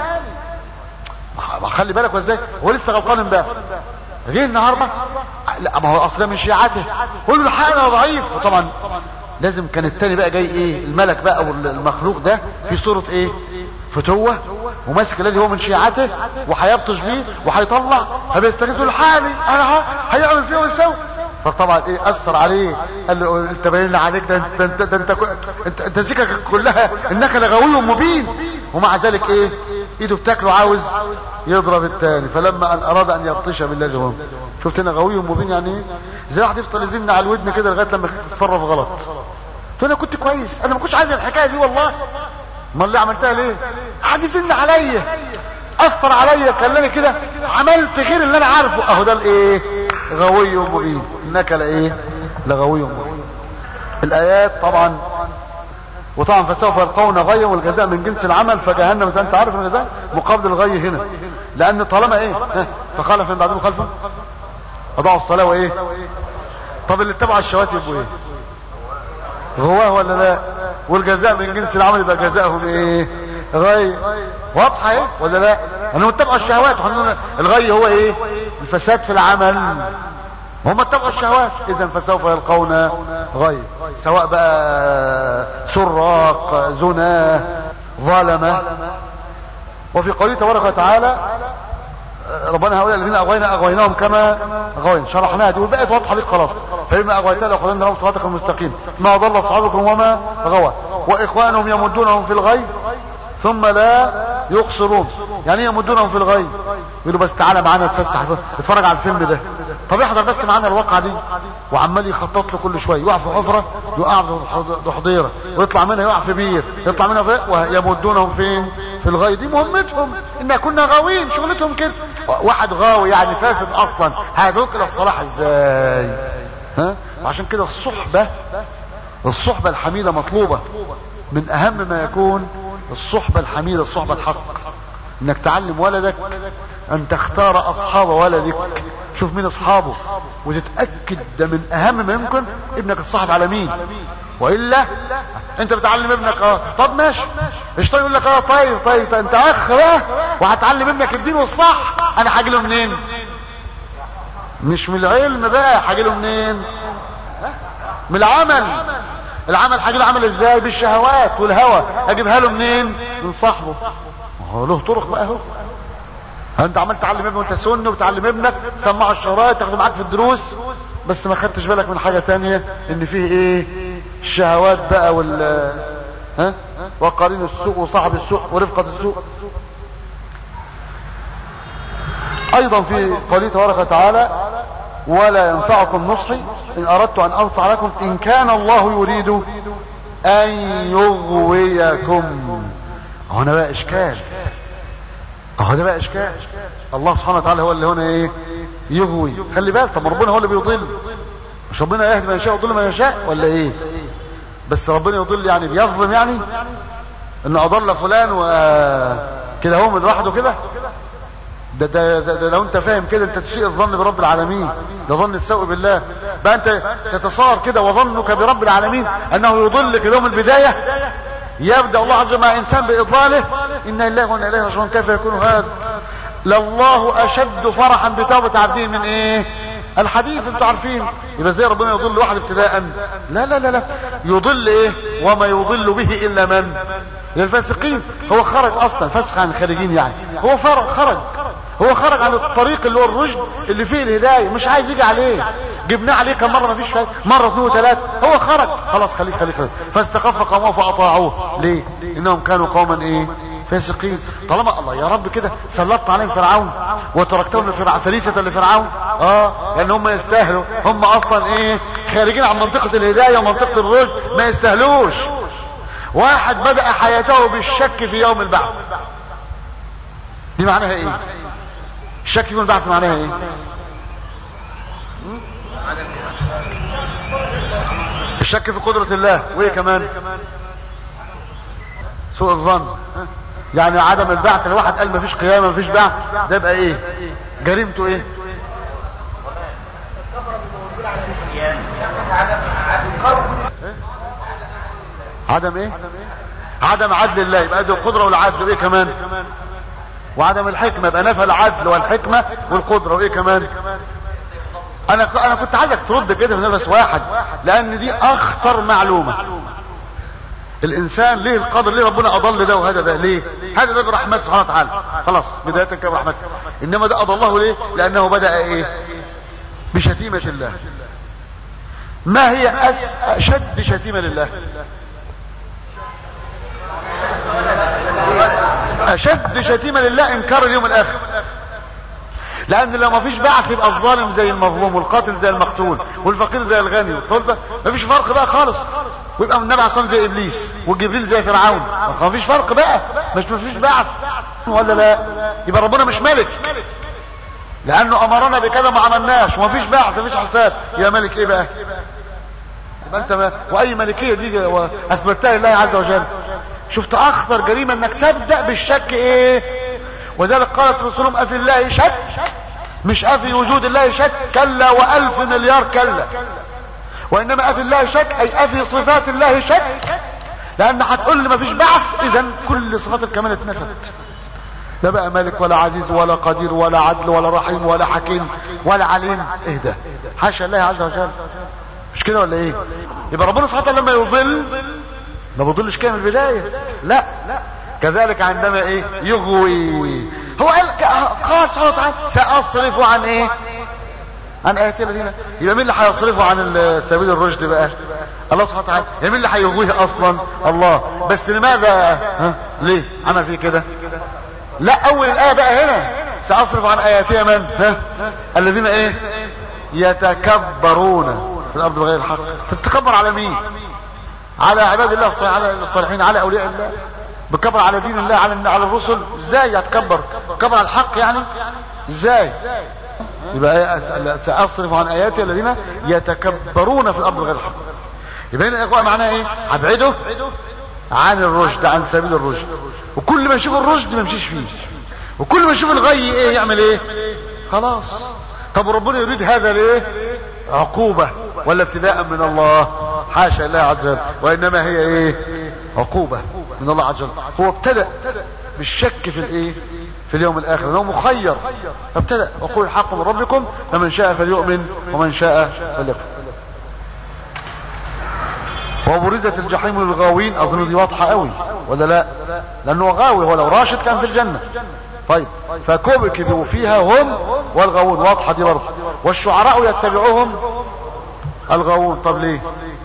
خلي بالك وازاي هو لسه غلطان امبارح جه النهارده لا ما هو اصلا من شيعته قول له الحق انا ضعيف وطبعا لازم كان التاني بقى جاي ايه الملك بقى او المخلوق ده في صورة ايه فتوة وماسك الذي هو من شيعته وهيبطش بيه وهيطلع فبيستغيث له الحالي انا هيعمل فيه ويسوي فطبعا ايه اثر عليه قال له انت باين عليك ده انت انت ده انت انت, انت سكك كلها انك لغوي مبين ومع ذلك ايه ايده بتاكله عاوز يضرب التاني فلما ان اراد ان يبطش بالذي هو شفت انا غوي مبين يعني ايه زي واحد يفضل يزن على الودن كده لغايه لما تتصرف غلط قلت انا كنت كويس انا ما كنتش عايز الحكايه دي والله امال اللي عملتها ليه حد يزن عليا اثر عليا خلاني كده عملت غير اللي انا عارفه اهو ده الايه غوي مبين انك لايه لغوي مبين الايات طبعا وطبعا فسوف يلقون غيا والجزاء من جنس العمل فجهنم زي انت عارف الجزاء مقابل الغي هنا لان طالما ايه فخلف من بعدهم خلفه اضاعوا الصلاه وايه طب اللي اتبعوا الشوات يبقوا ايه غواه ولا لا والجزاء من جنس العمل يبقى جزاءهم ايه غي واضحه ايه ولا لا انا متبع الشهوات الغي هو ايه الفساد في العمل هم اتبعوا الشهوات اذا فسوف يلقون غي سواء بقى سراق زنا ظلمه وفي قوله تبارك وتعالى ربنا هؤلاء الذين اغوينا اغويناهم كما اغوينا شرحناها دي وبقت واضحه ليك خلاص فإما أغويتها لأخذن لهم صراطك المستقيم ما ضل أصحابكم وما غوى وإخوانهم يمدونهم في الغي ثم لا يقصرون يعني يمدونهم في الغي يقولوا بس تعالى معانا اتفسح اتفرج على الفيلم ده طب احضر بس معانا الواقعة دي وعمال يخطط له كل شوية يقع في حفرة يقع في حضيرة ويطلع منها يقع في بير يطلع منها في ويمدونهم فين في الغي دي مهمتهم ان كنا غاويين شغلتهم كده واحد غاوي يعني فاسد اصلا هيدوك الى الصلاح ازاي ها وعشان كده الصحبة الصحبة الحميدة مطلوبة من اهم ما يكون الصحبة الحميدة الصحبة الحق انك تعلم ولدك ان تختار اصحاب ولدك شوف مين اصحابه وتتأكد ده من اهم ما يمكن ابنك الصاحب على مين والا انت بتعلم ابنك اه طب ماشي الشيطان يقول لك اه طيب طيب, طيب انت اخ بقى وهتعلم ابنك الدين والصح انا هاجي له منين مش من العلم بقى هاجي له منين من العمل العمل هاجي له عمل ازاي بالشهوات والهوى اجيبها له منين من صاحبه هو له طرق بقى اهو انت عمال تعلم ابنك وانت سن وبتعلم ابنك سمعه الشرايط تاخده معاك في الدروس بس ما خدتش بالك من حاجة تانية ان فيه ايه الشهوات بقى وال ها وقرين السوق وصاحب السوق ورفقة السوق ايضا في قوله تبارك وتعالى ولا ينفعكم نصحي ان اردت ان انصح لكم ان كان الله يريد ان يغويكم هنا بقى اشكال اهو ده بقى اشكال الله سبحانه وتعالى هو اللي هنا ايه يغوي خلي بالك طب ربنا هو اللي بيضل مش ربنا يهدي من يشاء ويضل من يشاء ولا ايه بس ربنا يضل يعني بيظلم يعني انه اضل فلان وكده هو من لوحده كده ده, ده, ده, ده لو انت فاهم كده انت تسيء الظن برب العالمين ده ظن السوء بالله بقى انت تتصور كده وظنك برب العالمين انه يضلك يوم البداية يبدأ الله عز وجل مع انسان باضلاله انا لله وانا اليه راجعون كيف يكون هذا لله اشد فرحا بتوبة عبده من ايه الحديث انتوا عارفين يبقى ازاي ربنا يضل واحد ابتداء لا لا لا لا يضل ايه وما يضل به الا من للفاسقين هو خرج اصلا فسخ عن الخارجين يعني هو فرق خرج هو خرج عن الطريق اللي هو الرشد اللي فيه الهدايه مش عايز يجي عليه جبناه عليه كم مره مفيش فايده مره اثنين وثلاثه هو خرج خلاص خليك خليك خليك فاستخف قومه فاطاعوه ليه انهم كانوا قوما ايه فاسقين طالما الله يا رب كده سلطت عليهم فرعون وتركتهم لفرع فريسة لفرعون اه لان هم يستاهلوا هم اصلا ايه خارجين عن منطقة الهداية ومنطقة الرشد ما يستاهلوش واحد بدأ حياته بالشك في يوم البعث دي معناها ايه الشك في يوم البعث معناها ايه الشك في قدرة الله وايه كمان سوء الظن يعني عدم البعث لو واحد قال مفيش قيامه مفيش بعث ده يبقى ايه جريمته ايه عدم ايه عدم عدل الله يبقى ده القدره والعدل وايه كمان وعدم الحكمه يبقى نفى العدل والحكمه والقدره وايه كمان انا انا كنت عايزك ترد كده من بس واحد لان دي اخطر معلومه الانسان ليه القدر ليه ربنا اضل ده وهذا ده ليه هذا ده برحمته سبحانه وتعالى خلاص بدايه كان برحمته انما ده اضله ليه لانه بدا ايه بشتيمه الله ما هي أس... اشد شتيمه لله اشد شتيمه لله انكار اليوم الاخر لان لو ما فيش بعث يبقى الظالم زي المظلوم والقاتل زي المقتول والفقير زي الغني والطول ما فيش فرق بقى خالص ويبقى النبي عليه زي ابليس وجبريل زي فرعون ما فيش فرق بقى مش ما فيش بعث ولا لا يبقى ربنا مش ملك لانه امرنا بكذا ما عملناش وما فيش بعث ما فيش حساب يا ملك ايه بقى يبقى انت ما واي ملكيه دي اثبتها لله عز وجل شفت اخطر جريمه انك تبدا بالشك ايه وذلك قالت رسولهم افي الله شك مش افي وجود الله شك كلا والف مليار كلا وانما افي الله شك اي افي صفات الله شك لان هتقول لي مفيش بعث اذا كل صفات الكمال اتنفت لا بقى ملك ولا عزيز ولا قدير ولا عدل ولا رحيم ولا حكيم ولا عليم اهدى حاشا الله عز وجل مش كده ولا ايه يبقى ربنا سبحانه وتعالى لما يضل ما بيضلش كده من البدايه لا كذلك عندما ايه يغوي هو قال قال سبحانه وتعالى ساصرف عن ايه عن ايات الذين يبقى مين اللي هيصرفه عن سبيل الرشد بقى الله سبحانه وتعالى يبقى مين اللي هيغويه اصلا الله بس لماذا ها ليه عمل فيه كده لا اول الايه بقى هنا ساصرف عن اياتي من ها الذين ايه يتكبرون في الارض بغير الحق تتكبر على مين على عباد الله الصالحين على الصالحين على اولياء الله بتكبر على دين الله على على الرسل ازاي هتكبر تكبر على الحق يعني ازاي يبقى ساصرف عن اياتي الذين يتكبرون في الارض بغير الحق يبقى هنا الاخوه معناها ايه ابعده عن الرشد عن سبيل الرشد وكل ما يشوف الرشد ما يمشيش فيه وكل ما يشوف الغي ايه يعمل ايه خلاص طب ربنا يريد هذا ليه عقوبة ولا ابتداء من الله حاشا الله عز وجل وانما هي ايه عقوبة من الله عز وجل هو ابتدأ بالشك في الايه في اليوم الاخر انه مخير ابتدأ وقول الحق من ربكم فمن شاء فليؤمن ومن شاء فليكفر وبرزت الجحيم للغاوين اظن دي واضحة قوي ولا لا لانه غاوي هو لو راشد كان في الجنة طيب فكبكبوا فيها هم والغاوون واضحة دي برضه والشعراء يتبعوهم الغاوون طب ليه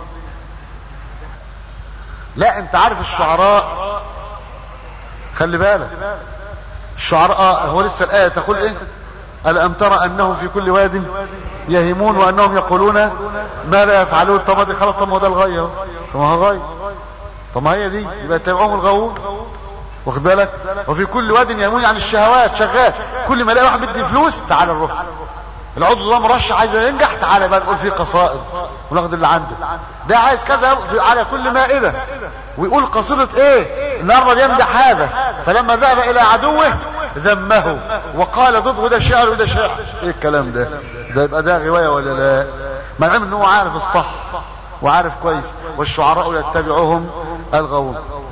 لا انت عارف الشعراء خلي بالك الشعراء هو لسه الآية تقول ايه ألم ترى أنهم في كل واد يهيمون وأنهم يقولون ما لا يفعلون طب دي خلاص طب ما ده الغاية طب ما هو غاية طب ما هي دي يبقى يتبعوهم الغاوون واخد بالك وفي كل واد يهيمون عن الشهوات شغال كل ما الاقي واحد بدي فلوس تعال نروح العضو ده مرشح عايز ينجح تعالى بقى نقول فيه قصائد وناخد اللي عنده ده عايز كذا على كل مائدة ويقول قصيدة ايه النهارده بيمدح هذا فلما ذهب الى عدوه ذمه وقال ضد وده شعر وده شعر ايه الكلام ده ده يبقى ده غواية ولا لا ما العلم ان هو عارف الصح وعارف كويس والشعراء يتبعهم الغاوون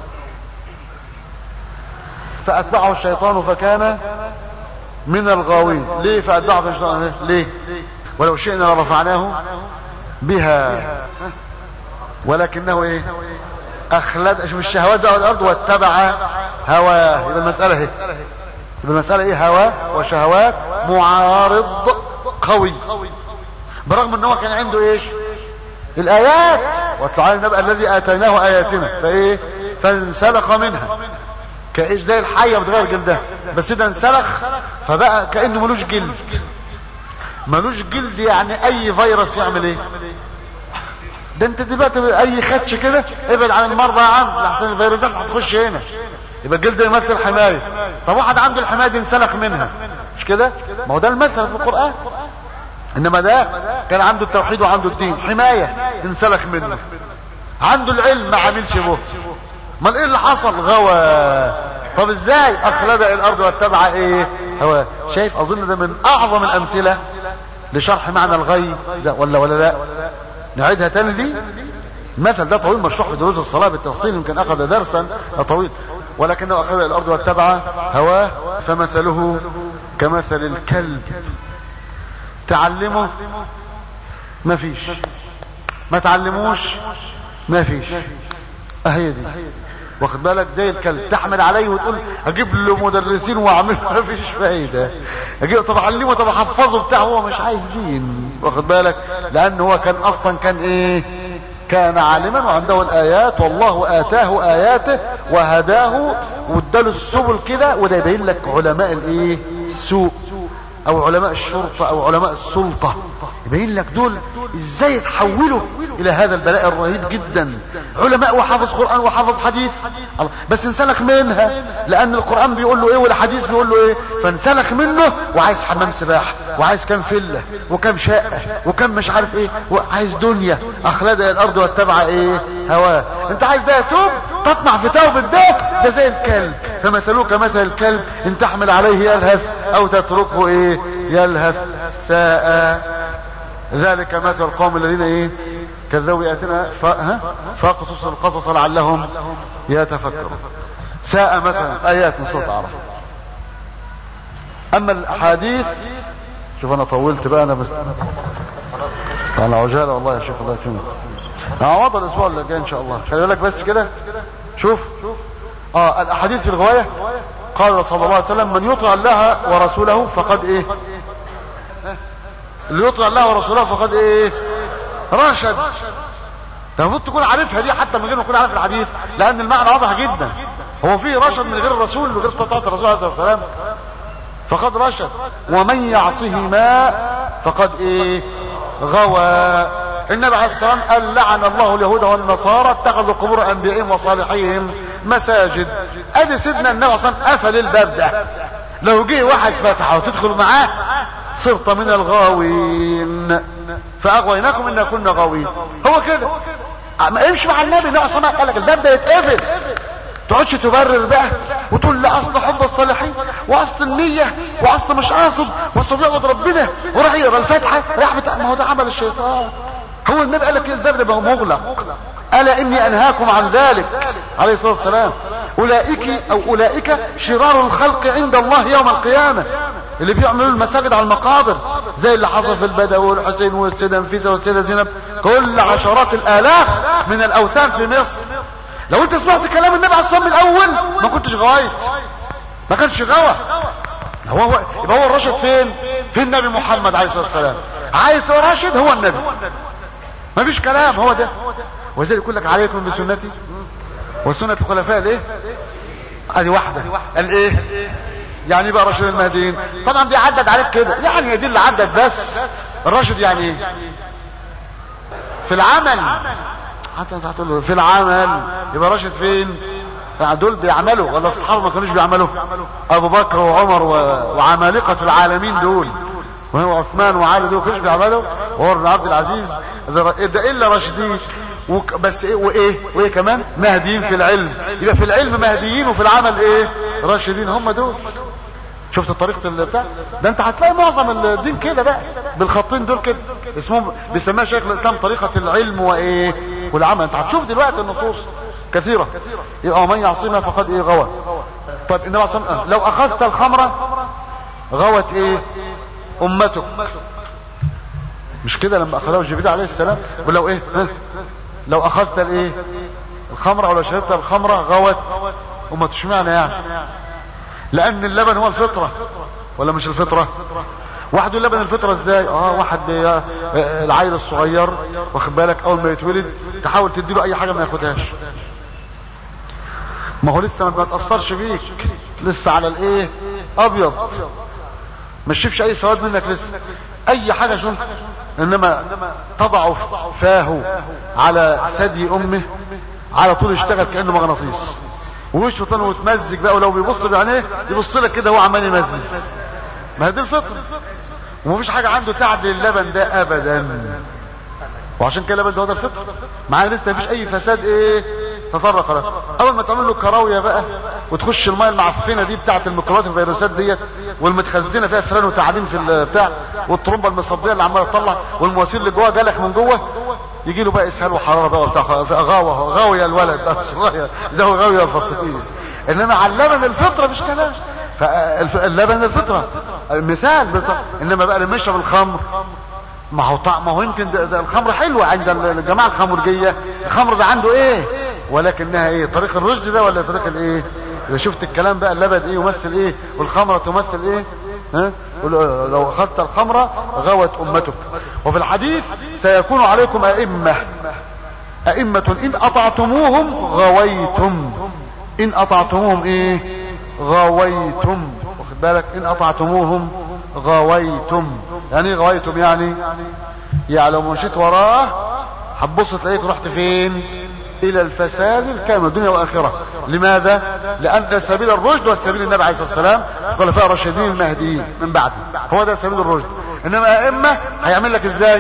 فاتبعه الشيطان فكان من الغاوين ليه فاتبعه الشيطان ليه ولو شئنا لرفعناه بها ولكنه ايه اخلد شوف الشهوات بقى الارض واتبع هواه يبقى المسألة ايه يبقى المسألة ايه هواه وشهوات معارض قوي برغم ان هو كان عنده ايش الايات واتلو على النبأ الذي اتيناه اياتنا فايه فانسلخ منها كايش زي الحية بتغير جلدها بس ده انسلخ فبقى كأنه ملوش جلد ملوش جلد يعني اي فيروس يعمل ايه ده انت دلوقتي اي خدش كده ابعد عن المرضى يا عم لحسن الفيروسات هتخش هنا يبقى الجلد يمثل حماية طب واحد عنده الحماية دي انسلخ منها مش كده ما هو ده المثل في القرآن انما ده كان عنده التوحيد وعنده الدين حماية انسلخ منه عنده العلم ما عملش به امال ايه اللي حصل غوى طب ازاي اخلد الارض واتبع ايه هو شايف اظن ده من اعظم الامثلة لشرح معنى الغي ده ولا ولا لا نعيدها تاني دي المثل ده طويل مشروح في دروس الصلاة بالتفصيل يمكن اخذ درسا طويل ولكنه اخذ الارض واتبع هواه فمثله كمثل الكلب تعلمه ما فيش ما تعلموش ما فيش اهي دي واخد بالك زي الكلب تحمل عليه وتقول اجيب له مدرسين واعمل ما فيش فايده اجيب طب اعلمه طب احفظه بتاع هو مش عايز دين واخد بالك لان هو كان اصلا كان ايه كان عالما وعنده الايات والله اتاه اياته وهداه واداله السبل كده وده يبين لك علماء الايه السوء او علماء الشرطة او علماء السلطة يبين لك دول ازاي يتحولوا الى هذا البلاء الرهيب جدا علماء وحافظ قرآن وحافظ حديث بس انسلخ منها لان القرآن بيقول له ايه والحديث بيقول له ايه فانسلخ منه وعايز حمام سباحة وعايز كام فلة وكام شقة وكام مش عارف ايه وعايز دنيا اخلد الارض واتبع ايه هواه انت عايز ده يتوب تطمع في توبة ده ده زي الكلب فمثلوه كمثل الكلب ان تحمل عليه يلهث او تتركه ايه يلهث ساء ذلك مثل القوم الذين ايه كذبوا ياتنا ف... ها فقصص القصص لعلهم يتفكرون ساء مثلا ايات من سوره اعراف اما الاحاديث شوف انا طولت بقى انا بس انا عجاله والله يا شيخ الله يكرمك هعوض الاسبوع اللي جاي ان شاء الله خلي بالك بس كده شوف اه الاحاديث في الغوايه قال صلى الله عليه وسلم من يطع الله ورسوله فقد ايه اللي يطع الله ورسوله فقد ايه رشد المفروض تكون عارفها دي حتى من غير ما تكون عارف الحديث لان المعنى واضح جدا هو في رشد من غير الرسول من غير طاعه الرسول عليه الصلاه والسلام فقد رشد ومن يعصهما فقد ايه غوى النبي عليه الصلاه والسلام قال لعن الله اليهود والنصارى اتخذوا قبور انبيائهم وصالحيهم مساجد ادي سيدنا النبي عليه الصلاه والسلام قفل الباب ده لو جه واحد فتحه وتدخل معاه صرت من الغاوين فاغويناكم ان كنا غاوين هو كده ما امشي مع النبي النبي صلى الله عليه وسلم قال لك الباب ده يتقفل تقعدش تبرر بقى وتقول لا اصل حب الصالحين واصل النية واصل مش قاصد واصل بيعبد ربنا وراح يقرا الفاتحة راح بتاع ما هو ده عمل الشيطان هو النبي قال لك الباب ده مغلق الا اني انهاكم عن ذلك عليه الصلاه والسلام اولئك او اولئك شرار الخلق عند الله يوم القيامه اللي بيعملوا المساجد على المقابر زي اللي حصل في البدوي والحسين والسيده نفيسه والسيده زينب كل عشرات الالاف من الاوثان في مصر لو انت سمعت كلام النبي عليه الصلاه والسلام الاول ما كنتش غوايت ما كانش غوى هو هو يبقى هو الراشد فين في النبي محمد عليه الصلاه والسلام عايز هو راشد هو النبي ما فيش كلام هو ده وزي يقول لك عليكم بسنتي وسنة الخلفاء الايه ادي واحدة قال ايه يعني بقى راشد المهديين طبعا دي عدد عليك كده يعني هي دي اللي عدت بس الراشد يعني ايه في العمل حتى انت هتقول له في العمل يبقى راشد فين دول بيعملوا ولا الصحابه ما كانوش بيعملوا ابو بكر وعمر و... وعمالقه العالمين دول وهو عثمان وعلي دول كلش بيعملوا وهو ابن عبد العزيز ده ده الا راشدين وك بس ايه وايه وايه كمان مهديين في العلم يبقى في العلم مهديين وفي العمل ايه راشدين هم دول شفت طريقة بتاع ده انت هتلاقي معظم الدين كده بقى بالخطين دول كده اسمهم بيسميها شيخ الاسلام طريقة العلم وايه والعمل انت هتشوف دلوقتي النصوص كثيرة يبقى ومن يعصينا فقد ايه غوى طيب النبي عليه الصلاة لو اخذت الخمرة غوت ايه امتك مش كده لما اخذه جبريل عليه السلام ولو ايه ها؟ لو اخذت الايه الخمرة او لو شربت الخمرة غوت امتك شو معنى يعني لان اللبن هو الفطرة ولا مش الفطرة واحد اللبن الفطرة ازاي اه واحد بي... آه العيل الصغير واخد بالك اول ما يتولد تحاول تديله اي حاجة ما ياخدهاش ما هو لسه ما تأثرش بيك لسه على الايه ابيض ما تشوفش اي سواد منك لسه اي حاجة شوف انما تضع فاه على ثدي امه على طول يشتغل كأنه مغناطيس ووشه طن وتمزج بقى ولو بيبص بعينيه يبص لك كده هو عمال يمزمز ما هي دي الفطره ومفيش حاجه عنده تعدل اللبن ده ابدا وعشان كده اللبن ده هو ده الفطره معاه لسه مفيش اي فساد ايه تطرق له اول ما تعمل له كراويه بقى وتخش الميه المعفنه دي بتاعه الميكروبات الفيروسات ديت والمتخزنه فيها فران وتعابين في البتاع والطرمبه المصديه اللي عماله تطلع والمواسير اللي جوه جالك من جوه يجي له بقى اسهال وحراره بقى وبتاع غاوه غاويه الولد الصغير زي غاويه الفصيل انما على اللبن الفطره مش كلام فاللبن الفطره مثال بالظبط انما بقى اللي يشرب الخمر ما هو طعم ما هو يمكن ده, ده الخمر حلوة عند الجماعة الخمرجية الخمر ده عنده ايه ولكنها ايه طريق الرشد ده ولا طريق الايه اذا شفت الكلام بقى اللبن ايه يمثل ايه والخمرة تمثل ايه ها لو اخذت الخمرة غوت امتك وفي الحديث سيكون عليكم ائمة ائمة ان اطعتموهم غويتم ان اطعتموهم ايه غويتم واخد بالك ان اطعتموهم غويتم يعني ايه غويتم يعني يعني لو مشيت وراه هتبص تلاقيك رحت فين الى الفساد الكامل الدنيا والاخره لماذا لان سبيل الرشد والسبيل النبي عليه الصلاه والسلام الخلفاء الراشدين المهديين من بعده هو ده سبيل الرشد انما ائمه هيعمل لك ازاي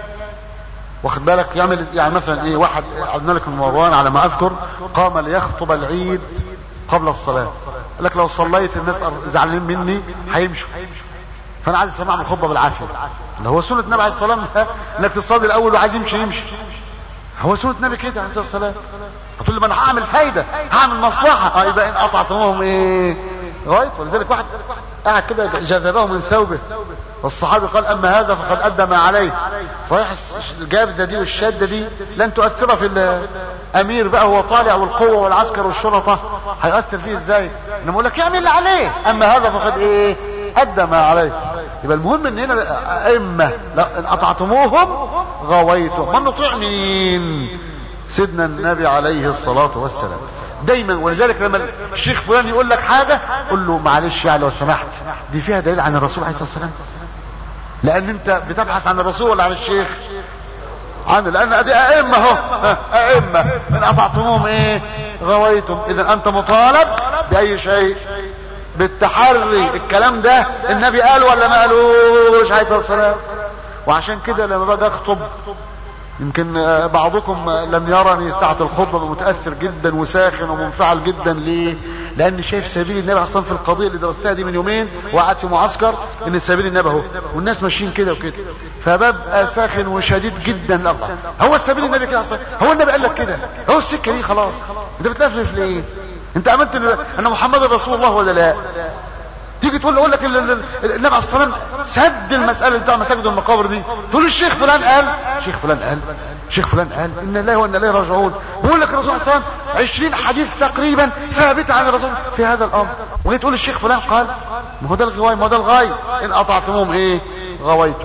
واخد بالك يعمل يعني مثلا ايه واحد عبد الملك بن مروان على ما اذكر قام ليخطب العيد قبل الصلاه قال لك لو صليت الناس زعلانين مني هيمشوا فانا عايز اسمع من الخطبه بالعافيه اللي هو سنه النبي عليه الصلاه والسلام انك تصلي الاول وعايز يمشي يمشي هو سنه النبي كده عليه الصلاه والسلام هتقول لي ما انا هعمل فايده هعمل مصلحه اه يبقى ان قطعتموهم ايه غايه ولذلك واحد قاعد كده جذبه من ثوبه والصحابي قال اما هذا فقد ادى ما عليه صحيح الجابده دي والشاده دي لن تؤثر في الامير بقى هو طالع والقوه والعسكر والشرطه هيؤثر فيه ازاي انما اقول لك يعمل اللي عليه اما هذا فقد ايه ادى ما عليه يبقى المهم ان هنا ائمه ان اطعتموهم غويتم من نطيع مين سيدنا النبي عليه الصلاه والسلام دايما ولذلك لما الشيخ فلان يقول لك حاجه قول له معلش يعني لو سمحت دي فيها دليل عن الرسول عليه الصلاه والسلام لان انت بتبحث عن الرسول ولا عن الشيخ عن لان ادي ائمه اهو ائمه ان اطعتموهم ايه غويتم اذا انت مطالب باي شيء بالتحري الكلام ده النبي قال ولا ما قالوش عليه الصلاه والسلام وعشان كده لما باجي اخطب يمكن بعضكم لم يرني ساعة الخطبة متأثر جدا وساخن ومنفعل جدا ليه لان شايف سبيل النبي اصلا في القضية اللي درستها دي من يومين وقعدت في معسكر ان سبيل النبي اهو والناس ماشيين كده وكده فببقى ساخن وشديد جدا الله هو السبيل النبي كده اصلا هو النبي قال لك كده هو السكة دي خلاص انت بتلفلف ليه انت امنت ان محمد رسول الله ولا لا تيجي تقول اقول لك النبي عليه الصلاه والسلام سد المساله بتاع مساجد المقابر دي تقول الشيخ فلان قال شيخ فلان قال شيخ فلان قال ان الله وانا اليه راجعون بيقول لك الرسول صلى الله عليه وسلم 20 حديث تقريبا ثابته عن الرسول في هذا الامر وهي تقول الشيخ فلان قال ما هو ده الغوايه ما هو ده الغايه ان اطعتموهم ايه غويتم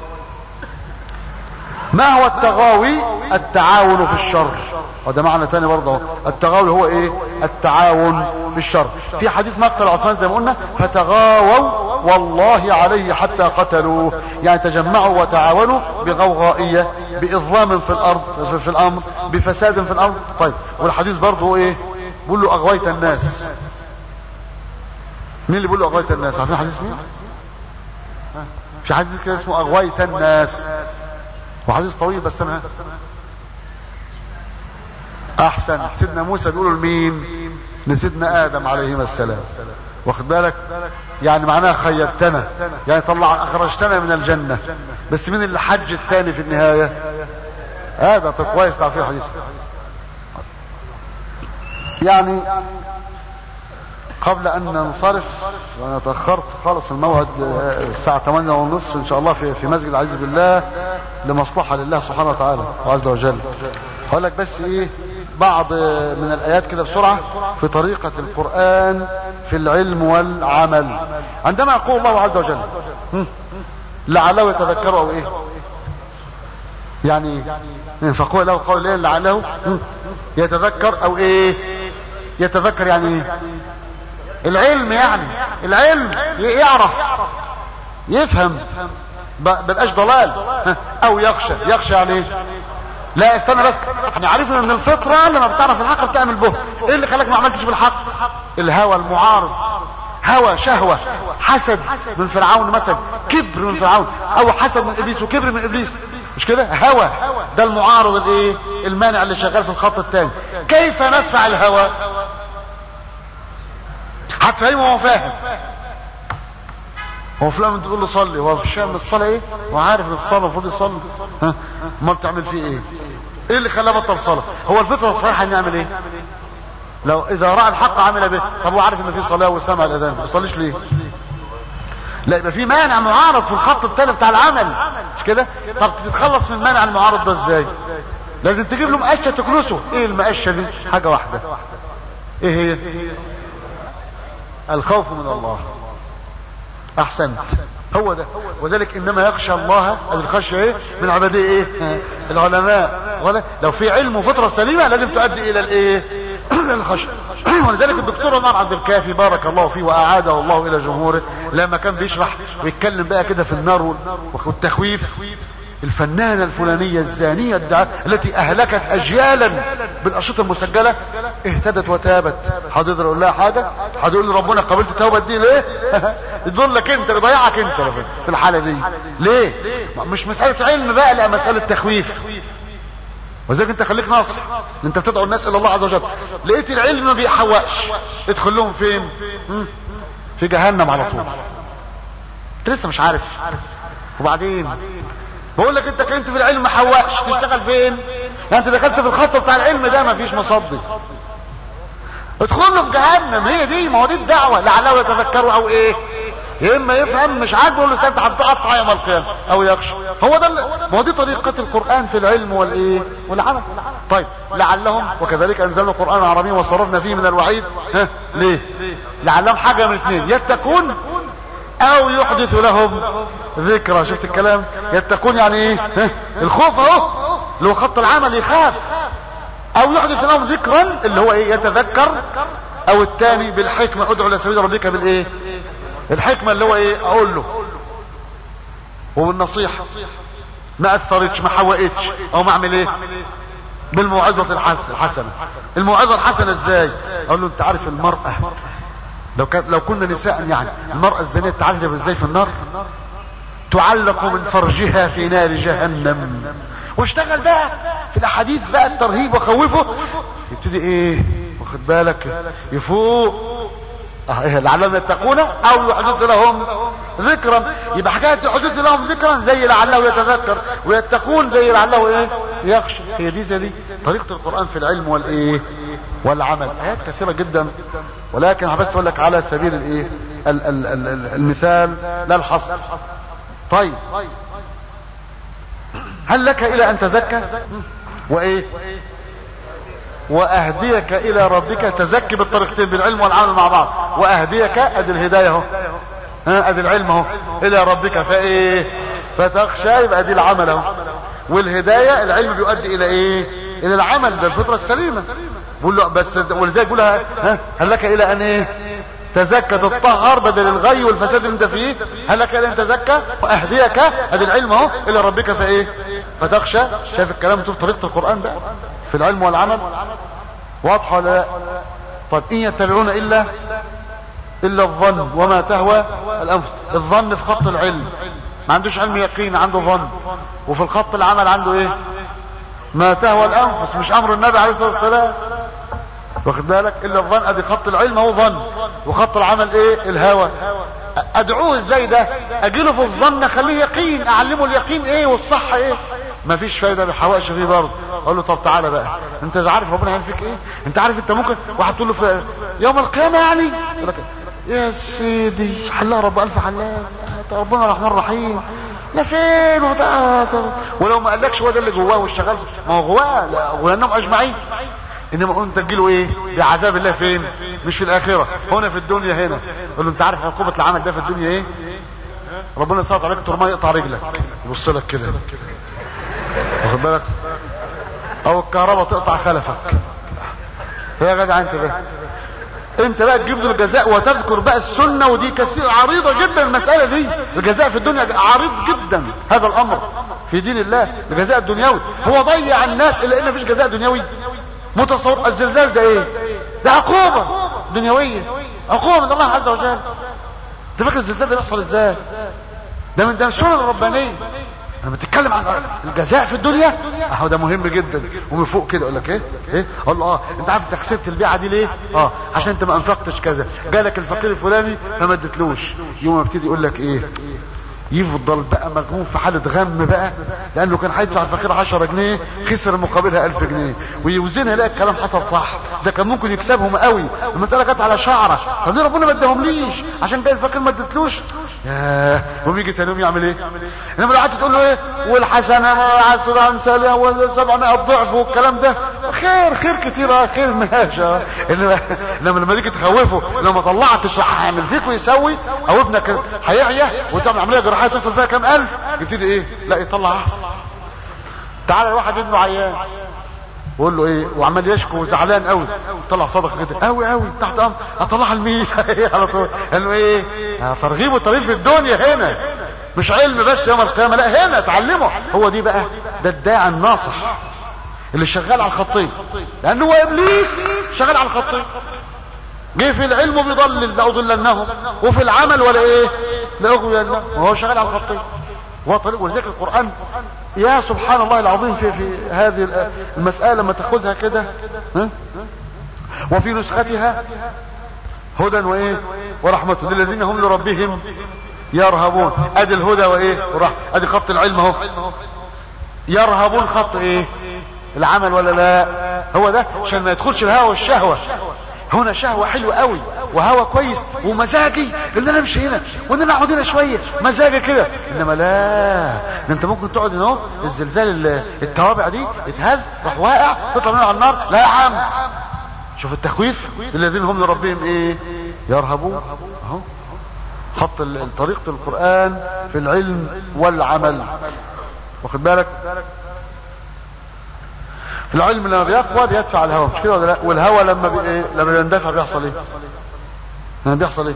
ما هو التغاوي التعاون في الشر وده معنى تاني برضه التغاوي هو ايه التعاون في الشر في حديث مقتل عثمان زي ما قلنا فتغاووا والله عليه حتى قتلوه يعني تجمعوا وتعاونوا بغوغائية بإظلام في الأرض في الأمر بفساد في الأرض طيب والحديث برضه ايه بيقول له أغويت الناس مين اللي بيقول له أغويت الناس عارفين حديث مين في حديث كده اسمه اغويت الناس وحديث طويل بس انا احسن سيدنا موسى بيقولوا لمين لسيدنا ادم عليهما السلام واخد بالك يعني معناها خيبتنا يعني طلع اخرجتنا من الجنة بس مين اللي حج الثاني في النهاية هذا طيب كويس تعرفين الحديث يعني قبل ان ننصرف وانا تاخرت خالص الموعد الساعه 8 ونصف ان شاء الله في في مسجد عز بالله لمصلحه لله سبحانه وتعالى وعز وجل هقول لك بس ايه بعض من الايات كده بسرعه في طريقه القران في العلم والعمل عندما يقول الله عز وجل لعله يتذكر او ايه يعني فقول له قول ايه لعله يتذكر او ايه يتذكر يعني ايه العلم يعني العلم يعرف يفهم بقاش ضلال او يخشى يخشى يعني ايه لا استنى بس احنا عارفين ان الفطرة لما بتعرف الحق بتعمل به ايه اللي خلاك ما عملتش بالحق الهوى المعارض هوى شهوة حسد من فرعون مثلا كبر من فرعون او حسد من ابليس وكبر من ابليس مش كده هوى ده المعارض الايه المانع اللي شغال في الخط الثاني كيف ندفع الهوى هتفهمه هو فاهم هو فلان تقول له صلي هو في من الصلاة ايه وعارف ان الصلاة المفروض يصلي ها ما بتعمل فيه ايه ايه اللي خلاه بطل صلاة هو الفطرة الصحيحة ان يعمل ايه لو اذا رأى الحق عمل به طب هو عارف ان في صلاة وسمع الاذان ما يصليش ليه لا يبقى في مانع معارض في الخط الثاني بتاع العمل مش كده طب تتخلص من المانع المعارض ده ازاي لازم تجيب له مقشه تكنسه ايه المقشه دي حاجه واحده ايه هي الخوف من الله احسنت هو ده وذلك انما يخشى الله الخشيه ايه من عباديه ايه العلماء ولا لو في علم وفطره سليمه لازم تؤدي الى الايه الخشيه ولذلك الدكتور عمر عبد الكافي بارك الله فيه واعاده الله الى جمهوره لما كان بيشرح ويتكلم بقى كده في النار والتخويف الفنانة الفلانية الزانية الدعاء التي اهلكت اجيالا بالاشرطة المسجلة اهتدت وتابت حد يقدر يقول لها حاجة حد يقول ربنا قبلت توبة دي ليه يضلك انت يضيعك انت في الحالة دي ليه مش مسألة علم بقى لا مسألة تخويف وذلك انت خليك ناصح انت بتدعو الناس الى الله عز وجل لقيت العلم ما بيحوقش ادخل لهم فين في جهنم على طول انت لسه مش عارف وبعدين بقول لك انت كنت في العلم ما حوقش تشتغل فين يعني انت دخلت في الخط بتاع العلم ده ما فيش مصدي ادخل له في جهنم هي دي ما هو دي الدعوه لعله يتذكروا او ايه يا اما يفهم مش عاجبه يقول له سانت هتقطع يوم القيامه او يخشى هو ده ما هو دي طريقه القران في العلم والايه والعمل طيب لعلهم وكذلك انزلنا القران عربيا وصرفنا فيه من الوعيد ها ليه لعلهم حاجه من اثنين يتقون او يحدث لهم ذكرى شفت الكلام يتقون يعني ايه ها؟ الخوف اهو اللي هو خط العمل يخاف او يحدث لهم ذكرا اللي هو ايه يتذكر او الثاني بالحكمة ادعو الى سبيل ربك بالايه الحكمة اللي هو ايه اقول له وبالنصيحة ما اثرتش ما حوقتش او ما اعمل ايه بالموعظة الحسنة الموعظة الحسنة ازاي اقول له انت عارف المرأة لو كان لو كنا نساء يعني المرأة الزانية تعذب ازاي في النار تعلق من فرجها في نار جهنم واشتغل بقى في الاحاديث بقى الترهيب وخوفه يبتدي ايه واخد بالك يفوق اه ايه لعلهم يتقون او يحدث لهم ذكرا يبقى حكايه يحدث لهم ذكرا زي لعله يتذكر ويتقون زي لعله ايه يخشى هي دي زي دي طريقه القران في العلم والايه والعمل ايات كثيره جدا ولكن بس اقول لك على سبيل الايه المثال لا الحصر طيب هل لك الى ان تزكى وايه واهديك الى ربك تزكي بالطريقتين بالعلم والعمل مع بعض واهديك ادي الهدايه اهو ها ادي العلم اهو الى ربك فايه فتخشى يبقى دي العمل اهو والهدايه العلم بيؤدي الى ايه الى العمل بالفطره السليمه بقول له بس ولذلك بقول ها هل لك الى ان ايه تزكى تطهر بدل الغي والفساد اللي انت فيه هل لك الى ان تزكى واهديك ادي العلم اهو الى ربك فايه فتخشى شايف الكلام في طريقه القران بقى في العلم والعمل واضحه ولا لا طيب ان يتبعون الا الا الظن وما تهوى الانفس الظن في خط العلم ما عندوش علم يقين عنده ظن وفي الخط العمل عنده ايه ما تهوى الانفس مش امر النبي عليه الصلاه والسلام واخد بالك الا الظن ادي خط العلم هو ظن وخط العمل ايه الهوى ادعوه ازاي ده اجيله في الظن اخليه يقين اعلمه اليقين ايه والصح ايه مفيش فايده بيحوقش فيه برضه اقول له طب تعالى بقى انت عارف ربنا هيعمل فيك ايه انت عارف انت ممكن واحد تقول له في يوم القيامه يعني يقول لك يا سيدي حلها رب الف حلال ربنا الرحمن الرحيم لا فين وده ولو ما قالكش هو ده اللي جواه والشغال ما هو جواه لا ولانهم اجمعين انما انت تجيله ايه بعذاب الله فين مش في الاخره هنا في الدنيا هنا يقول له انت عارف عقوبه العمل ده في الدنيا ايه ربنا يسلط عليك ترمى يقطع رجلك يبص لك كده واخد بالك او الكهرباء تقطع خلفك يا جدع انت ده انت بقى تجيب له الجزاء وتذكر بقى السنة ودي كثير عريضة جدا المسألة دي الجزاء في الدنيا عريض جدا هذا الامر في دين الله الجزاء الدنيوي هو ضيع الناس الا ان مفيش جزاء دنيوي متصور الزلزال ده ايه ده عقوبة دنيوية عقوبة من الله عز وجل انت فاكر الزلزال ده بيحصل ازاي ده من ده السنن الربانيه لما تتكلم عن الجزاء في الدنيا اهو ده مهم جدا ومن فوق كده يقول لك ايه ايه اقول له اه انت عارف انت خسرت البيعه دي ليه اه عشان انت ما انفقتش كذا جالك الفقير الفلاني فما اديتلوش يوم يبتدي يقول لك ايه يفضل بقى مغموم في حالة غم بقى لانه كان هيدفع الفقير 10 جنيه خسر مقابلها 1000 جنيه ويوزنها يلاقي الكلام حصل صح ده كان ممكن يكسبهم قوي المسألة كانت على شعرة طب ليه ربنا ما اداهم ليش عشان ده الفقير ما اديتلوش ياه ويجي تاني يوم يعمل ايه انما لو قعدت تقول له ايه والحسنة عشر امثالها و700 ضعف والكلام ده خير خير كتير خير ماشي انما انما لما تيجي تخوفه لو ما طلعتش هيعمل فيك ويسوي او ابنك هيعيا وتعمل عمليه جراحيه تصل فيها كام الف يبتدي ايه لا يطلع احسن تعالى واحد ابنه عيان بقول له ايه وعمال يشكو وزعلان قوي طلع صدقه كده قوي قوي تحت امر اطلعها لمين على طول قال له ايه ترغيب وترهيب في الدنيا هنا مش علم بس يوم القيامه لا هنا اتعلمه هو دي بقى ده الداعي الناصح اللي شغال على الخطين لانه هو ابليس شغال على الخطين جه في العلم بيضلل لاضلنهم وفي العمل ولا ايه لاغوينهم وهو شغال على الخطين هو طريق ولذلك القران يا سبحان الله العظيم في في هذه المساله لما تاخذها كده وفي نسختها هدى وايه ورحمه للذين هم لربهم يرهبون ادي الهدى وايه ورحمه ادي خط العلم اهو يرهبون خط ايه العمل ولا لا هو ده عشان ما يدخلش الهوى والشهوه هنا شهوة حلوة قوي وهوى كويس ومزاجي ان انا امشي هنا وان انا اقعد هنا شوية مزاجي كده انما لا ده انت ممكن تقعد هنا اهو الزلزال التوابع دي اتهز روح واقع تطلع منه على النار لا يا عم شوف التخويف الذين هم لربهم ايه يرهبون اهو خط طريقة القرآن في العلم والعمل واخد بالك العلم لما بيقوى بيدفع الهوى مش كده ولا لا والهوى لما بي... إيه؟ لما بيندفع بيحصل ايه لما بيحصل ايه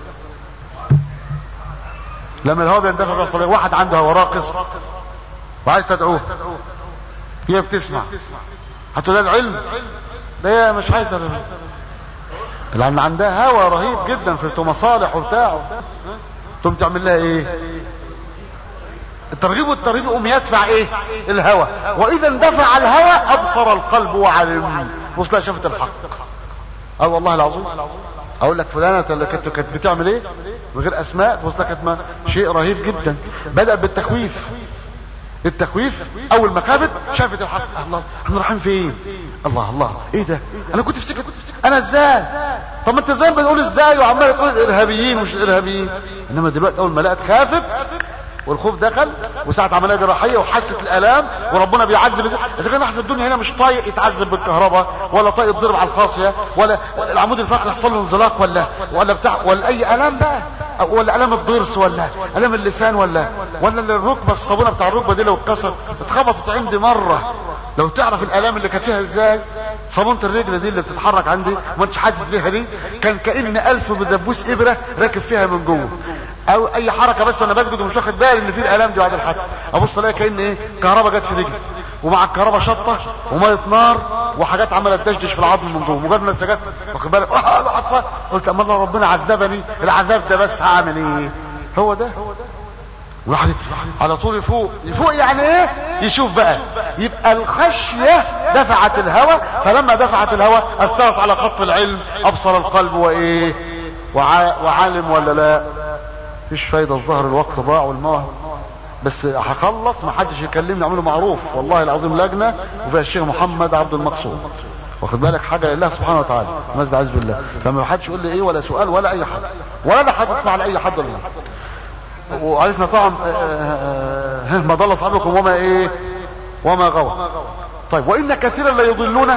لما الهوى بيندفع بيحصل ايه واحد عنده هوى راقص وعايز تدعوه هي بتسمع هتقول العلم ده هي مش عايزه لان عندها هوى رهيب جدا في مصالح وبتاع تقوم تعمل لها ايه الترغيب والترهيب يقوم يدفع ايه الهوى واذا اندفع الهوى ابصر القلب وعلم وصلها شافت الحق اه والله العظيم اقول لك فلانة اللي كانت كانت بتعمل ايه من غير اسماء وصلها كانت شيء رهيب جدا بدأ بالتخويف التخويف اول ما خافت شافت الحق الله احنا رايحين فين الله الله ايه ده انا كنت في سكه انا ازاي طب ما انت ازاي بتقول ازاي وعمال تقول الارهابيين مش الارهابيين انما دلوقتي اول ما لقت خافت والخوف دخل وساعة عملية جراحية وحست الالام وربنا بيعذب اذا كان واحد في الدنيا هنا مش طايق يتعذب بالكهرباء ولا طايق يتضرب على الخاصية ولا العمود الفقري يحصل له انزلاق ولا ولا بتاع ولا اي الام بقى ولا الام الضرس ولا الام اللسان ولا ولا الركبة الصابونة بتاع الركبة دي لو اتكسر اتخبطت عندي مرة لو تعرف الالام اللي كانت فيها ازاي صابونة الرجل دي اللي بتتحرك عندي ما انتش حاسس بيها دي كان كأن الف بدبوس ابرة راكب فيها من جوه او اي حركة بس وانا بسجد ومش واخد بالي ان في الالام دي بعد الحادثه ابص الاقي كان ايه كهرباء جت في رجلي ومع الكهرباء شطه وميه نار وحاجات عملت دشدش في العظم من جوه مجرد ما سجدت واخد بالك قلت اما الله ربنا عذبني العذاب ده بس هعمل ايه هو ده واحد على طول يفوق يفوق يعني ايه يشوف بقى يبقى الخشية دفعت الهوى فلما دفعت الهوى اثرت على خط العلم ابصر القلب وايه وع... وعالم ولا لا مفيش فايدة الظهر الوقت ضاع والموهب بس هخلص ما حدش يكلمني اعمله معروف والله العظيم لجنة وفيها الشيخ محمد عبد المقصود واخد بالك حاجة لله سبحانه وتعالى مجد عز بالله فما حدش يقول لي ايه ولا سؤال ولا اي حاجة ولا انا حد اسمع لاي حد ولا وعرفنا طبعا ما ضل صاحبكم وما ايه وما غوى طيب وان كثيرا لا يضلون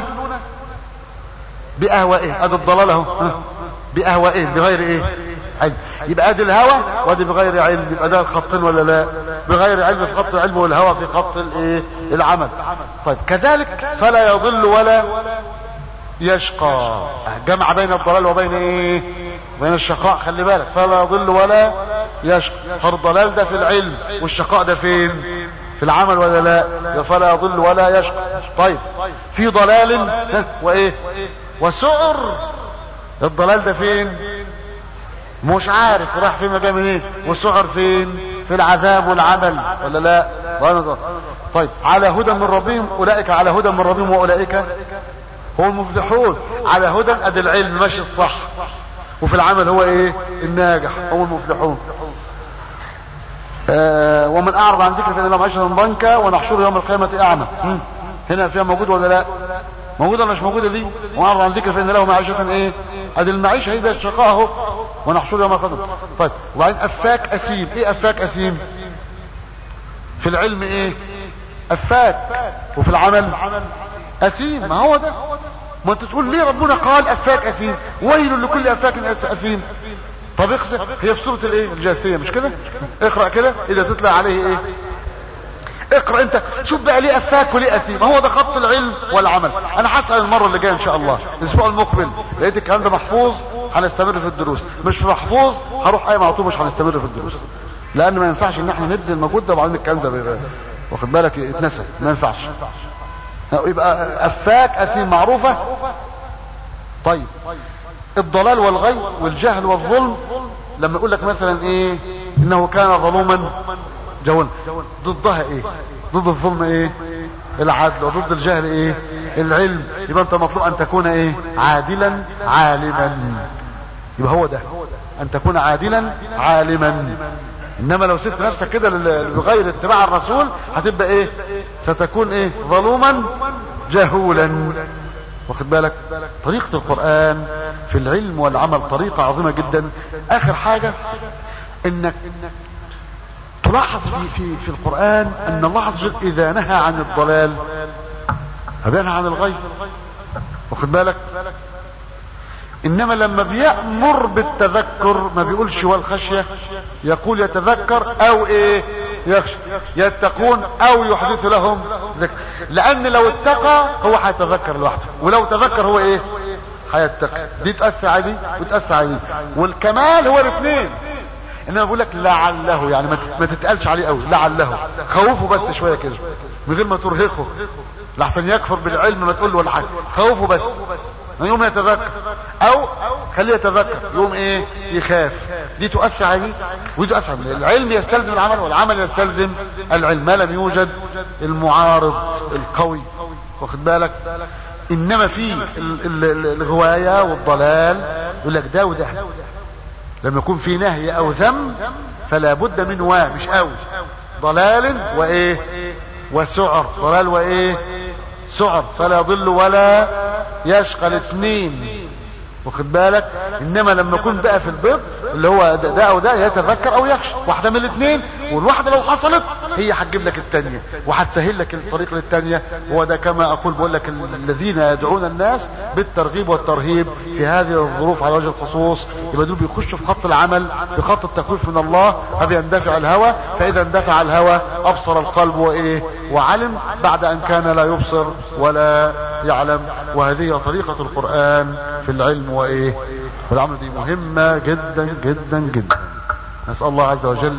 باهوائه ادي الضلال اهو باهوائه بغير ايه علم يبقى ادي الهوى وادي بغير علم يبقى ده خطين ولا لا بغير علم في خط العلم والهوى في خط الايه العمل طيب كذلك فلا يضل ولا يشقى جمع بين الضلال وبين ايه بين الشقاء خلي بالك فلا يضل ولا يشقى فالضلال ده في العلم والشقاء ده فين في العمل ولا لا فلا يضل ولا يشقى طيب في ضلال وايه وسعر الضلال ده فين مش عارف راح فين جاي منين والسعر فين في العذاب والعمل ولا لا طيب على هدى من ربهم اولئك على هدى من ربهم واولئك هم المفلحون على هدى ادي العلم ماشي الصح وفي العمل هو ايه الناجح هم المفلحون آه ومن اعرض عن ذكر فان له معيشه ضنكا ونحشره يوم القيامه اعمى هنا فيها موجود ولا لا موجوده ولا مش موجوده دي واعرض عن ذكر فان له معيشه ايه ادي المعيشه هي ده الشقاء اهو ونحشره يوم القيامه طيب وبعدين افاك اثيم ايه افاك اثيم في العلم ايه افاك وفي العمل اثيم ما هو ده ما انت تقول ليه ربنا قال افاك اثيم ويل لكل افاك اثيم طب اقصد هي في سوره الايه الجاثيه مش كده اقرا كده اذا تطلع عليه ايه اقرا انت شوف بقى ليه افاك وليه اثيم هو ده خط العلم والعمل انا هسال المره اللي جايه ان شاء الله الاسبوع المقبل لقيت الكلام ده محفوظ هنستمر في الدروس مش محفوظ هروح قايم على طول مش هنستمر في الدروس لان ما ينفعش ان احنا نبذل المجهود ده وبعدين الكلام ده بيبقى واخد بالك يتنسى ما ينفعش يبقى افاك اثيم معروفه طيب الضلال والغي والجهل والظلم لما يقول لك مثلا ايه انه كان ظلوما جولا ضدها ايه ضد الظلم ايه العدل وضد الجهل ايه العلم يبقى انت مطلوب ان تكون ايه عادلا عالما يبقى هو ده ان تكون عادلا عالما انما لو سبت نفسك كده لغير اتباع الرسول هتبقى ايه ستكون ايه ظلوما جهولا واخد بالك طريقة القرآن في العلم والعمل طريقة عظيمة جدا اخر حاجة انك تلاحظ في, في, في القرآن ان الله عز وجل اذا نهى عن الضلال فبينهى عن الغي واخد بالك انما لما بيأمر بالتذكر ما بيقولش والخشية يقول يتذكر او ايه يخشى يتقون او يحدث لهم ذكر لان لو اتقى هو هيتذكر لوحده ولو تذكر هو ايه هيتقي دي تأثر على دي وتأثر على دي والكمال هو الاثنين انما بقول لك لعله يعني ما تتقالش عليه قوي لعله خوفه بس شويه كده من غير ما ترهقه لحسن يكفر بالعلم ما تقول له ولا حاجه خوفه بس يوم يتذكر او خليه يتذكر يوم ايه يخاف دي تؤثر عليه ودي تؤثر عليه العلم يستلزم العمل والعمل يستلزم العلم ما لم يوجد المعارض القوي واخد بالك انما في الغواية والضلال يقول لك ده وده لما يكون في نهي او ذم فلا بد من وا مش او ضلال وايه وسعر ضلال وايه سعر فلا يضل ولا يشقى الاثنين واخد بالك انما لما يكون بقى في البيض اللي هو ده, ده او ده يتذكر او يخشى واحده من الاثنين والواحده لو حصلت هي هتجيب لك الثانيه وهتسهل لك الطريق للثانيه هو ده كما اقول بقول لك الذين يدعون الناس بالترغيب والترهيب في هذه الظروف على وجه الخصوص يبقى دول بيخشوا في خط العمل في خط التخويف من الله فبيندفع الهوى فاذا اندفع الهوى ابصر القلب وايه وعلم بعد ان كان لا يبصر ولا يعلم وهذه طريقه القران في العلم وايه والعمل دي مهمة جدا جدا جدا نسأل الله عز وجل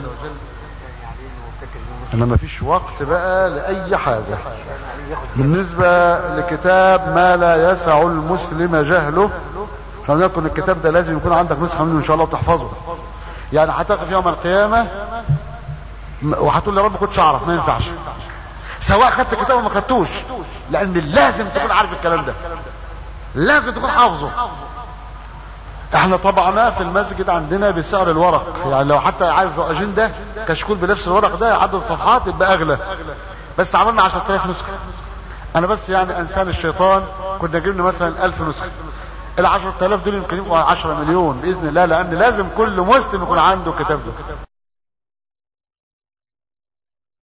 ان ما فيش وقت بقى لأي حاجة بالنسبة لكتاب ما لا يسع المسلم جهله فلنكن الكتاب ده لازم يكون عندك نسخة منه ان شاء الله وتحفظه يعني هتقف يوم القيامة وهتقول يا رب كنتش اعرف ما ينفعش سواء خدت كتاب وما خدتوش لان لازم تكون عارف الكلام ده لازم تكون حافظه احنا طبعنا في المسجد عندنا بسعر الورق يعني لو حتى عارف اجنده كشكول بنفس الورق ده عدد الصفحات يبقى اغلى بس عملنا 10000 نسخه انا بس يعني انسان الشيطان كنا جبنا مثلا 1000 نسخه ال 10000 دول يمكن يبقوا 10 مليون باذن الله لان لازم كل مسلم يكون عنده الكتاب ده